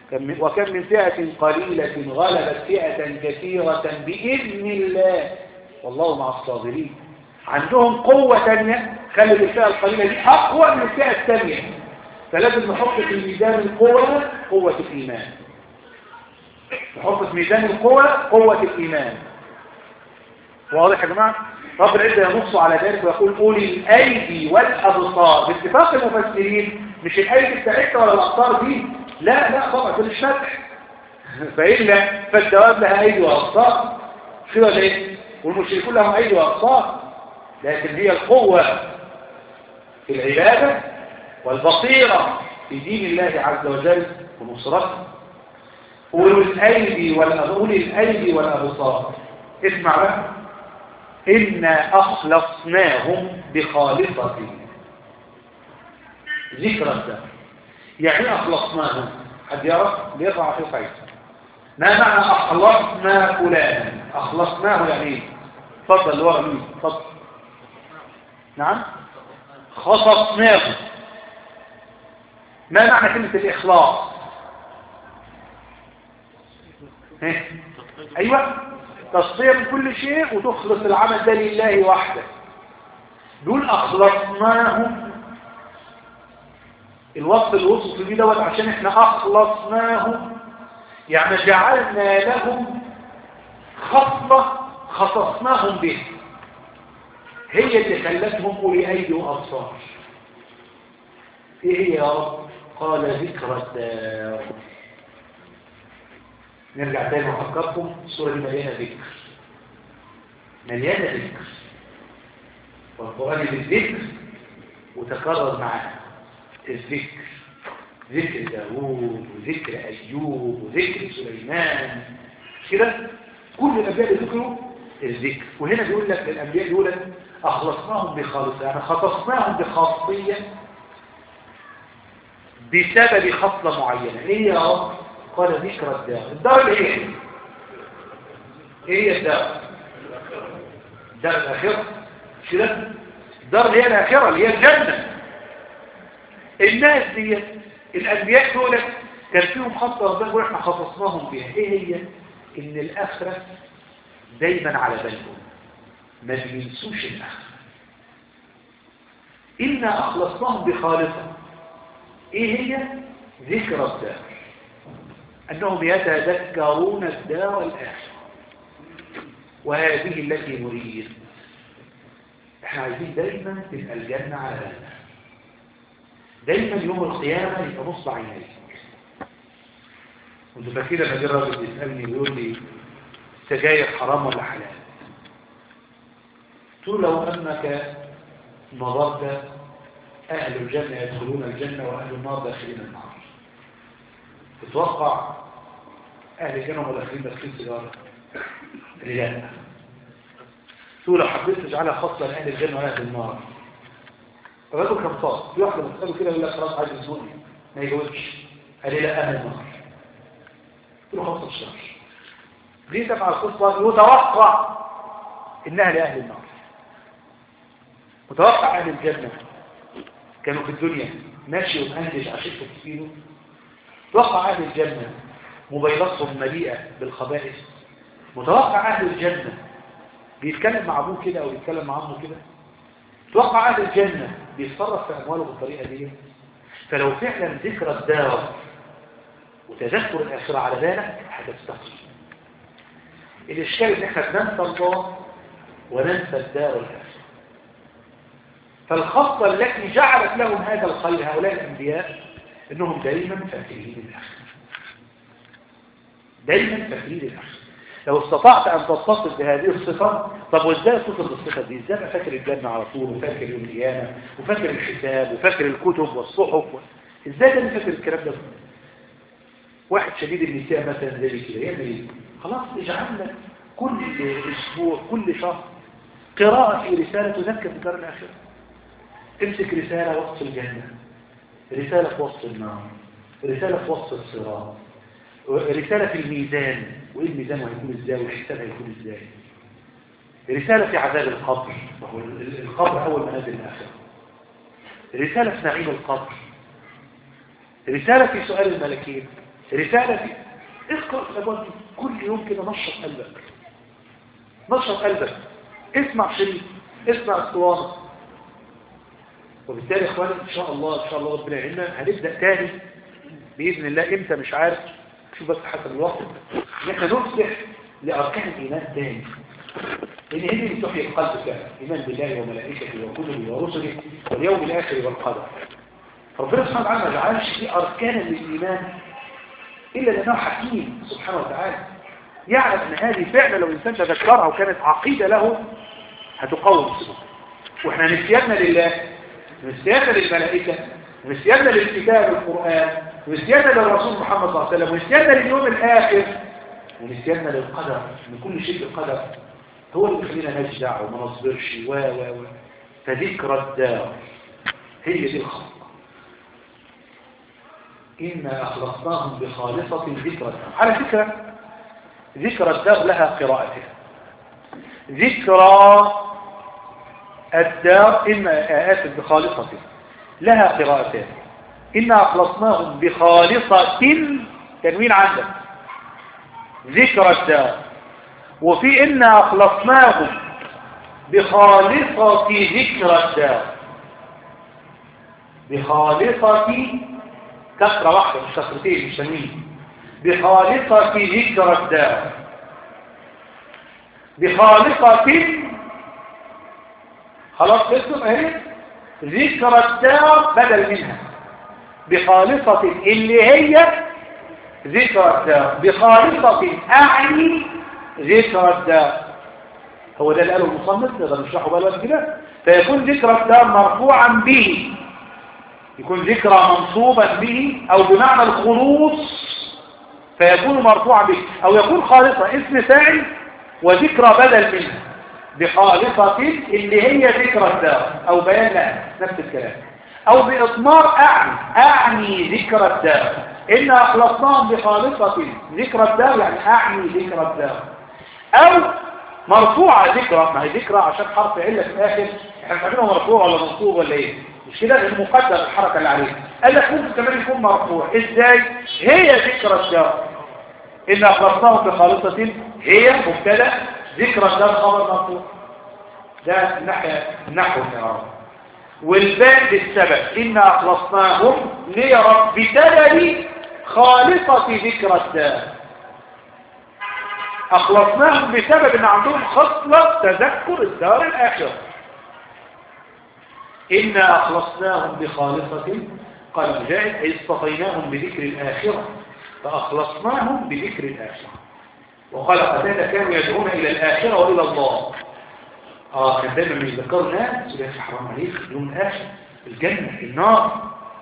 كم من- وكم من فئة قليلة غلبت فئة كثيرة بإذن الله والله مع الصابرين عندهم قوة تانية خلي الفئة القليلة دي أقوى من الفئة الثانية فلازم نحط في ميزان القوة قوة الإيمان نحط في ميزان القوة قوة الإيمان واضح يا جماعة رب العزة ينص على ذلك ويقول أولي الأيدي والأبصار باتفاق المفسرين مش الأيدي بتاعتها ولا الأبصار دي لا لا طبعا كل الشرح فإلا فالدواب لها أيدي وأبصار مش كده ولا إيه والمشركون لهم أيدي وأبصار لكن هي القوة في العبادة والبصيرة في دين الله عز وجل ونصرته أولي الأيدي والأب- أولي الأيدي والأبصار اسمع بقى إنا أخلصناهم بخالصة ذكر الدم يعني إيه أخلصناهم حد يعرف ليقع في القيد ما معنى أخلصنا فلانا أخلصناه يعني إيه تفضل اللي ورا مين تفضل نعم خصصناه ما معنى كلمة الإخلاص ها؟ أيوة تصفية من كل شيء وتخلص العمل ده لله وحده دول أخلصناهم الوصف اللي وصف بيه دوت عشان احنا أخلصناهم يعني جعلنا لهم خصلة خصصناهم به هي اللي خلتهم أولي أيدي وأبصار ايه هي يا رب قال ذكر الدار نرجع تاني وافكركم السوره دي مليانه ذكر مليانه ذكر والقران بالذكر وتكرر معاه الذكر ذكر داوود وذكر ايوب وذكر سليمان مش كده كل الانبياء اللي ذكروا الذكر وهنا بيقول لك للانبياء دول اخلصناهم بخالصه يعني خصصناهم بخاصيه بسبب خصلة معينة ايه يا رب قال ذكر الدار الدار اللي هي ايه ايه هي الدار الدار الآخرة مش كده الدار اللي هي الآخرة اللي هي الجنة الناس دي الأنبياء دول كان فيهم خطة ربنا يقول احنا خصصناهم بيها ايه هي ان الآخرة دايما على بالهم ما بينسوش الآخرة إنا أخلصناهم بخالصة ايه هي ذكر الدار انهم يتذكرون الدار الاخره وهذه التي نريد احنا عايزين دايما تبقى الجنه على بالنا دايما يوم القيامه يبقى نصب عينيك كنت فاكر لما جه الراجل بيسالني ويقول لي السجاير حرام ولا حلال قلت له لو انك نظرت أهل الجنة يدخلون الجنة وأهل النار داخلين النار تتوقع أهل الجنة هم داخلين داخلين سيجارة لا تقول لو حبيت تجعلها خاصة لأهل الجنة وأهل النار الرجل كان صار في واحدة بتسأله كده يقول لك خلاص عايز يزورني ما يجاوبش قال لي لا أهل النار قلت له خلاص الشهر جيت مع القصة يتوقع إنها لأهل النار متوقع أهل الجنة كانوا في الدنيا ماشي ومهندج عشيته كتيره توقع أهل الجنة موبايلاتهم مليئة بالخبائث متوقع أهل الجنة بيتكلم مع أبوه كده أو بيتكلم مع أمه كده توقع أهل الجنة بيتصرف في أمواله بالطريقة دي فلو فعلا ذكر الدار وتذكر الآخرة على بالك هتستقيم الإشكال إن إحنا بننسى الله وننسى الدار الآخرة فالخطة التي جعلت لهم هذا الخير هؤلاء الأنبياء إنهم دائما فاكرين الآخرة دائما فاكرين الآخرة لو استطعت أن تتصف بهذه الصفة طب وإزاي تصف بالصفة دي إزاي أبقى فاكر الجنة على طول وفاكر يوم القيامة وفاكر الحساب وفاكر الكتب والصحف و... إزاي ده فاكر الكلام ده واحد شديد النساء مثلا زي كده يعمل ايه خلاص اجعل لك كل اسبوع كل شهر قراءة في رسالة تذكر بدار الآخرة امسك رسالة وسط الجنة رسالة في وسط النار رسالة في وسط الصراط رسالة في الميزان وإيه الميزان هيكون إزاي والحساب هيكون إزاي رسالة في عذاب القبر وهو القبر أول منازل الآخرة رسالة في نعيم القبر رسالة في سؤال الملكين رسالة دي اقرأ الأبواب دي كل يوم كده نشط قلبك نشط قلبك اسمع شريط اسمع اسطوانة وبالتالي يا اخواني ان شاء الله ان شاء الله ربنا يعيننا هنبدأ تاني بإذن الله امتى مش عارف شوف بس حسب الوقت ان احنا نفتح لأركان الإيمان تاني لأن هي اللي تحيي القلب فعلا إيمان بالله وملائكته وكتبه ورسله واليوم الآخر والقدر ربنا سبحانه وتعالى ما جعلش في أركان للإيمان إلا لأنه حكيم سبحانه وتعالى يعلم أن هذه فعلا لو الإنسان تذكرها وكانت عقيدة له هتقوم السلوك وإحنا نسياننا لله نسياننا للملائكة ونسياننا للكتاب القرآن ونسياننا للرسول محمد صلى الله عليه وسلم ونسياننا لليوم الآخر ونسياننا للقدر من كل شيء القدر هو اللي بيخلينا نجدع وما نصبرش و و و فذكرى الدار هي دي الخلق إنا أخلصناهم بخالصة ذكرى الدار على فكرة ذكرى الدار لها قراءتها ذكرى الدار إما آسف بخالصة لها قراءتان إنا أخلصناهم بخالصة تنوين عندك ذكرى الدار وفي إنا أخلصناهم بخالصة ذكرى الدار بخالصة كسرة واحدة مش كسرتين مش تنوين بخالصة ذكرى الدار بخالصة خلاص اسم اهي ذكرى الدار بدل منها بخالصة اللي هي ذكرى الدار بخالصة أعني ذكرى الدار هو ده اللي قاله المصنف نقدر نشرحه بقى الوقت كده فيكون ذكرى الدار مرفوعا به يكون ذكرى منصوبا به أو بمعنى الخلوص فيكون مرفوعا به أو يكون خالصة اسم فاعل وذكرى بدل منها بخالصة اللي هي ذكرى الدار أو بيان لها نفس الكلام أو بإضمار أعني أعني ذكرى الدار إن أخلصناهم بخالصة ذكرى الدار يعني أعني ذكرى الدار أو مرفوعة ذكرى ما هي ذكرى عشان حرف علة في الآخر احنا مش عارفينه مرفوع ولا منصوب ولا إيه مش كده غير مقدر الحركة اللي عليه قال لك ممكن كمان يكون مرفوع إزاي هي ذكرى الدار إن أخلصناهم بخالصة هي مبتدأ ذكرى الدار خبر مرفوع ده الناحية النحو الإعراب والباء للسبب إن أخلصناهم ليرى بسبب خالصة ذكرى الدار أخلصناهم بسبب أن عندهم خصلة تذكر الدار الآخرة إنا أخلصناهم بخالصة قال مجاهد أي اصطفيناهم بذكر الآخرة فأخلصناهم بذكر الآخرة وقال قتادة كانوا يدعون إلى الآخرة وإلى الله آه كان دايما بيذكروا الناس يقول حرام عليك يوم الآخر الجنة النار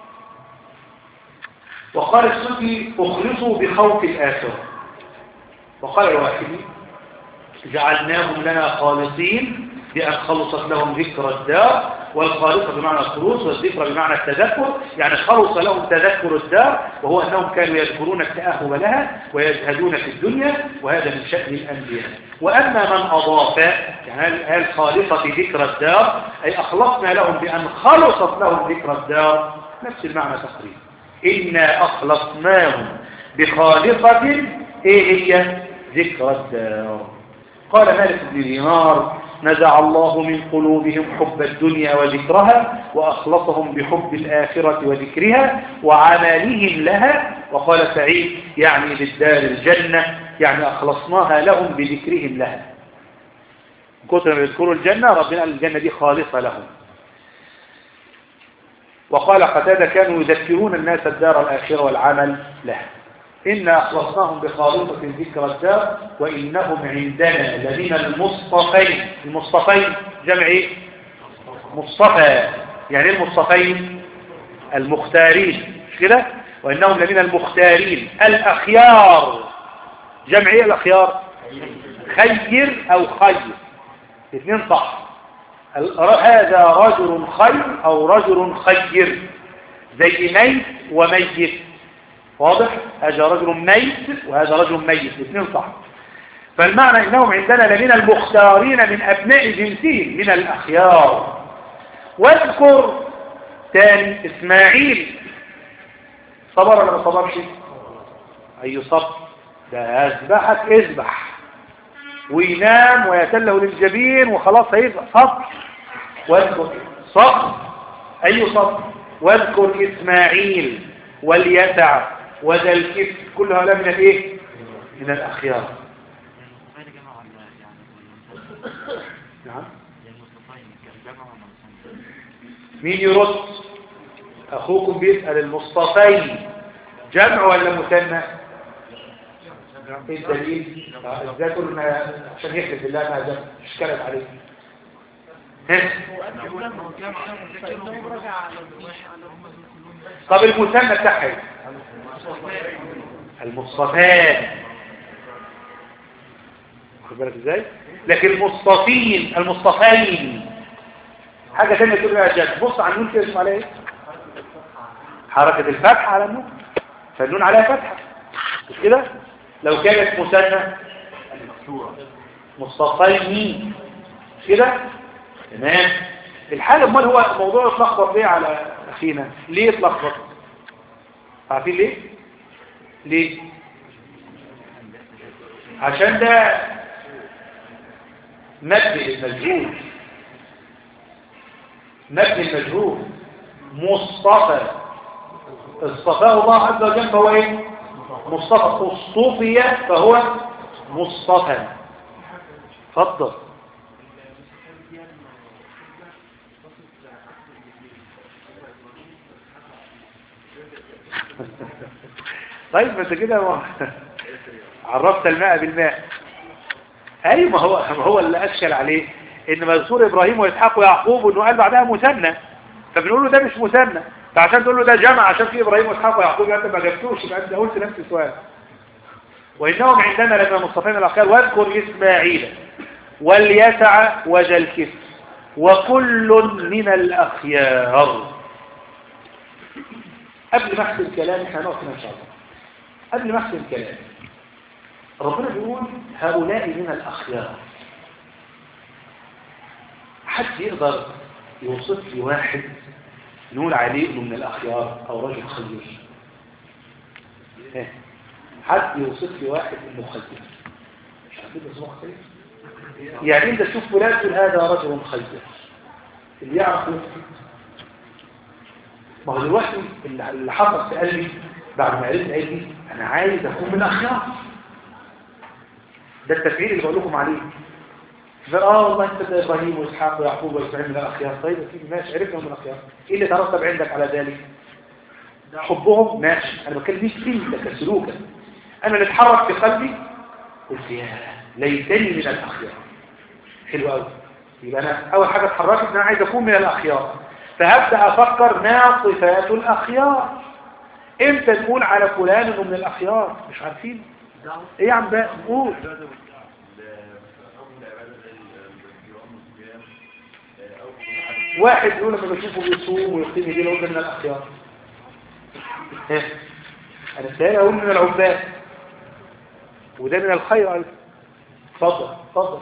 وقال السدي اخلصوا بخوف الآخرة وقال الواحدي جعلناهم لنا خالصين بأن خلصت لهم ذكر الدار والخالصة بمعنى الخلوص والذكر بمعنى التذكر يعني خلص لهم تذكر الدار وهو أنهم كانوا يذكرون التأهب لها ويجهدون في الدنيا وهذا من شأن الأنبياء وأما من أضاف يعني هل خالصة ذكر الدار أي أخلصنا لهم بأن خلصت لهم ذكر الدار نفس المعنى تقريبا إنا أخلصناهم بخالصة إيه هي ذكر الدار قال مالك بن دينار نزع الله من قلوبهم حب الدنيا وذكرها وأخلصهم بحب الآخرة وذكرها وعمالهم لها وقال سعيد يعني للدار الجنة يعني أخلصناها لهم بذكرهم لها كتر ما يذكروا الجنة ربنا قال الجنة دي خالصة لهم وقال قتادة كانوا يذكرون الناس الدار الآخرة والعمل لها إنا أخلصناهم بخالصة ذكر الدار وإنهم عندنا لمن المصطفين المصطفين جمع إيه؟ مصطفى يعني إيه المصطفين المختارين مش كده وإنهم لمن المختارين الأخيار جمع إيه الأخيار خير أو خير اثنين صح هذا رجل خير أو رجل خير زي ميت وميت واضح هذا رجل ميت وهذا رجل ميت الاثنين صح فالمعنى انهم عندنا لمن المختارين من ابناء جنسهم من الاخيار واذكر ثاني اسماعيل صبر ولا ما صبرش أي صبر ده أذبحك اذبح وينام ويتله للجبين وخلاص هيبقى صبر واذكر صبر أي صبر واذكر إسماعيل واليسع وذا الكفر كل هؤلاء من الايه من الأخيار غير جمع ولا يعني نعم المصطفين كان جمع ولا مثنى مين يرد أخوكم بيسأل المصطفين جمع ولا مثنى ايه الدليل آه، ازاي قلنا عشان يحلف بالله ما جمع اشكلت عليه ها؟ طب المثنى بتاعها ايه المصطفان واخد بالك ازاي لكن المصطفين المصطفين حاجة تانية تقول لها جد بص على النون كده اسمه عليها ايه حركة الفتحة على النون فالنون عليها فتحة مش كده لو كانت مثنى مصطفين مش كده تمام الحال امال هو الموضوع اتلخبط ليه على اخينا ليه اتلخبط عارفين ليه ليه عشان ده مبني المجهول مبني المجهول مصطفى اصطفاه الله عز وجل فهو ايه مصطفى اصطفي فهو مصطفى اتفضل طيب ما انت كده هو- عرفت الماء بالماء اي ما هو ما هو اللي اشكل عليه ان مذكور ابراهيم واسحاق ويعقوب انه قال بعدها مثنى فبنقول له ده مش مثنى فعشان تقول له ده جمع عشان في ابراهيم واسحاق ويعقوب يبقى انت ما جبتوش يبقى انت قلت نفس السؤال وانهم عندنا لما مصطفين الاخيار واذكر اسماعيل واليسع وذا الكفر وكل من الاخيار قبل ما احسن كلام احنا هنقف هنا ان شاء الله قبل ما احسن كلام ربنا بيقول هؤلاء من الأخيار حد يقدر يوصف لي واحد نقول عليه انه من الأخيار أو رجل خير ها؟ حد يوصف لي واحد انه خير مش عارفين اسمه خير يعني انت تشوف فلان تقول هذا رجل خير اللي يعرف يوصف ما هو دلوقتي اللي اللي حصل في قلبي بعد ما عرفت قلبي انا عايز اكون من الاخيار ده التفعيل اللي بقول لكم عليه اه والله انت ده ابراهيم واسحاق ويعقوب واسماعيل من الاخيار طيب يا سيدي ماشي عرفنا من الاخيار ايه اللي ترتب عندك على ذلك حبهم ماشي انا بتكلم فيك انت كسلوكا انا اللي اتحرك في قلبي قلت يا ليتني من الاخيار حلو قوي يبقى انا اول حاجه اتحركت ان انا عايز اكون من الاخيار فهبدا افكر ما صفات الاخيار امتى تقول على فلان انه من الاخيار مش عارفين ايه يا عم بقى قول واحد يقول لما بشوفه بيصوم ويقيم يديه لو ده من الاخيار ها انا سائل اقول من العباد وده من الخير أيضا. اتفضل اتفضل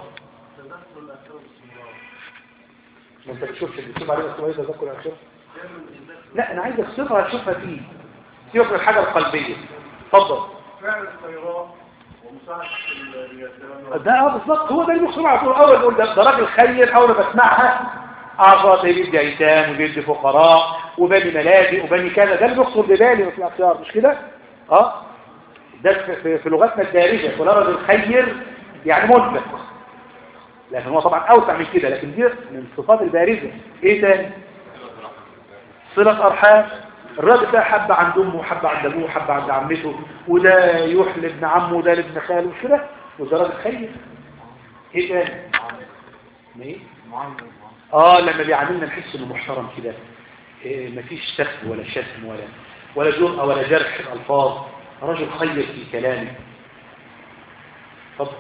ما انت بتشوفش اللي بتشوف عليه اسمه ايه تذكر الاخره لا انا عايزك صفه تشوفها فيه سيبك من الحاجه القلبيه اتفضل فعل الخيرات ومساعدة الرجال ده اه بالظبط هو ده اللي بيخصم على طول اول يقول ده, ده راجل خير اول ما بسمعها اعرف ايه بيدي ايتام وبيدي فقراء وبني ملاجئ وبني كذا ده اللي بيخطر ببالي في الاختيار مش كده اه ده في, في, في لغتنا الدارجه ولا راجل خير يعني منفق لكن هو طبعا اوسع من كده لكن دي من الصفات البارزه ايه تاني صله ارحام الراجل ده حب عند امه وحب عند ابوه وحب عند عمته وده يروح لابن عمه وده لابن خاله مش كده وده راجل خير ايه تاني ايه اه لما بيعاملنا نحس انه محترم كده إيه مفيش سخف ولا شتم ولا ولا جرأة ولا جرح في الالفاظ رجل خير في كلامه اتفضل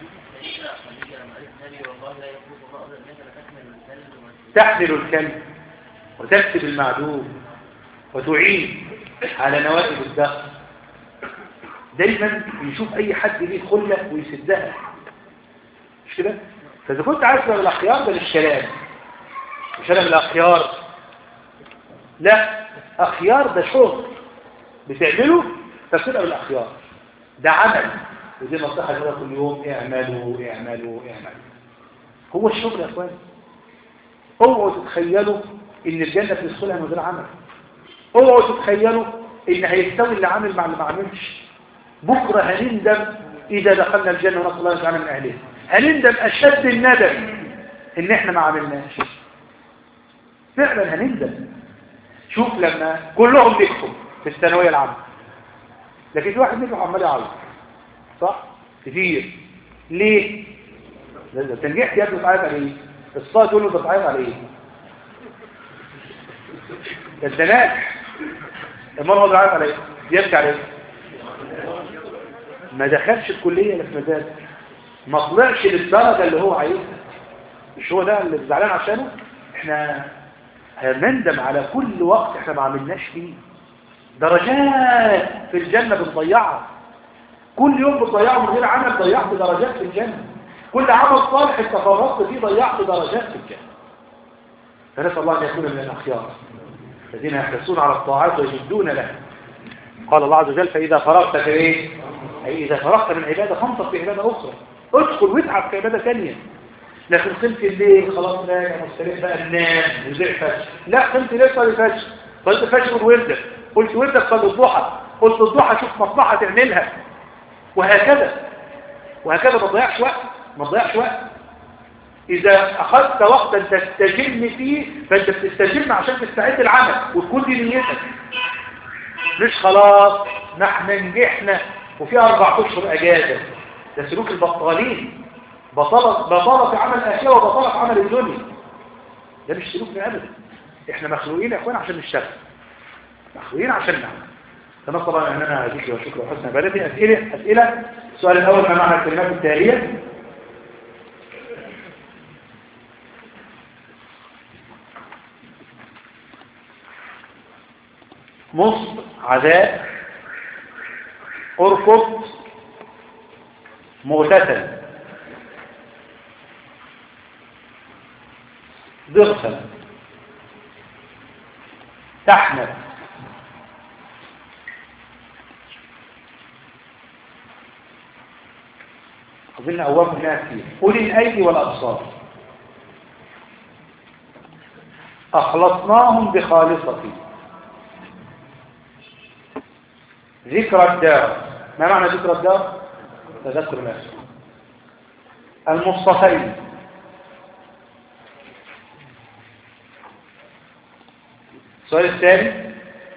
تحمل الكلم وتكسب المعدوم وتعين على نوائب الدخل دايما يشوف اي حد ليه خلة ويسدها مش كده فاذا كنت عايز من الاخيار ده للكلام مش انا من الاخيار لا اخيار ده شغل بتعمله فبتبقى من الاخيار ده عمل ودي نصيحة اللي كل يوم اعملوا اعملوا اعملوا هو الشغل يا اخوان اوعوا تتخيلوا ان الجنة تدخلها من غير عمل اوعوا تتخيلوا ان هيستوي اللي عامل مع اللي ما عملش بكرة هنندم اذا دخلنا الجنة ونسأل الله تعالى من اهلها هنندم اشد الندم ان احنا ما عملناش فعلا هنندم شوف لما كلهم نجحوا في الثانوية العامة لكن في واحد نجح عمال يعيط صح كتير ليه ده ده تنجحت يا ابني تعيط على ايه الصلاه تقول له بتعيط على ايه ده انت ناجح امال هو بيعيط على ايه بيبكي على ايه ما دخلش الكليه اللي في مزاجه ما طلعش للدرجه اللي هو عايزها مش هو ده اللي زعلان عشانه احنا هنندم على كل وقت احنا ما عملناش فيه درجات في الجنة بنضيعها كل يوم بتضيعه من غير عمل ضيعت درجات في الجنة كل عمل صالح انت فرطت فيه ضيعت درجات في الجنة فنسأل الله أن يكون من الأخيار الذين يحرصون على الطاعات ويجدون لها قال الله عز وجل فإذا فرغت في إيه؟ أي إذا فرغت من عبادة فانصب في عبادة أخرى ادخل واتعب في عبادة ثانية لكن قمت الليل خلاص راجع مستريح بقى النام وزع فجر لا قمت ليه صلي فجر صليت فجر ووردك قلت وردك صلي الضحى قلت الضحى شوف مصلحة تعملها وهكذا وهكذا ما تضيعش وقت ما تضيعش وقت إذا أخذت وقتا تستجم فيه فأنت بتستجم عشان تستعد العمل وتكون دي نيتك مش خلاص نحن نجحنا وفي أربع أشهر أجازة ده سلوك البطالين بطالة, بطالة في عمل الآخرة وبطالة في عمل الدنيا ده مش سلوكنا أبدا احنا مخلوقين يا اخوان عشان نشتغل مخلوقين عشان نعمل تمام طبعا ان انا ذكر وشكر وحسن عبادتي اسئله اسئله السؤال الاول ما معنى الكلمات التاليه مصر عداء اركض مغتسل ضغطا تحمل أظن أول منها كثير أولي الأيدي والأبصار أخلصناهم بخالصة ذكر الدار ما معنى ذكر الدار؟ تذكر نفسه المصطفين السؤال الثاني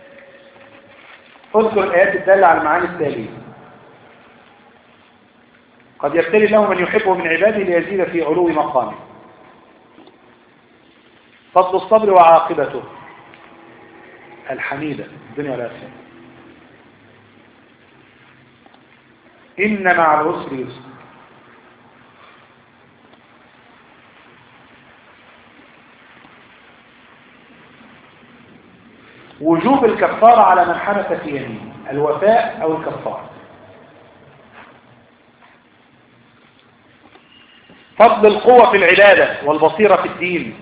اذكر الآيات الدالة على المعاني التالية قد يبتلي له من يحبه من عباده ليزيد في علو مقامه فضل الصبر وعاقبته الحميدة الدنيا والآخرة إن مع العسر يسر وجوب الكفارة على من حنث في يمين الوفاء أو الكفارة فضل القوة في العبادة والبصيرة في الدين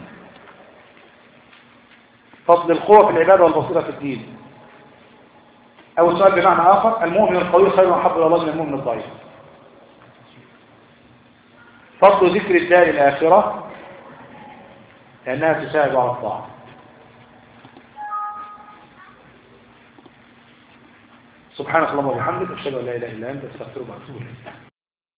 فضل القوة في العبادة والبصيرة في الدين أو سؤال بمعنى آخر المؤمن القوي خير وحب إلى الله من المؤمن الضعيف فضل ذكر الدار الآخرة لأنها تساعد على الطاعة سبحانك اللهم وبحمدك أشهد أن لا إله إلا أنت أستغفرك وأتوب إليك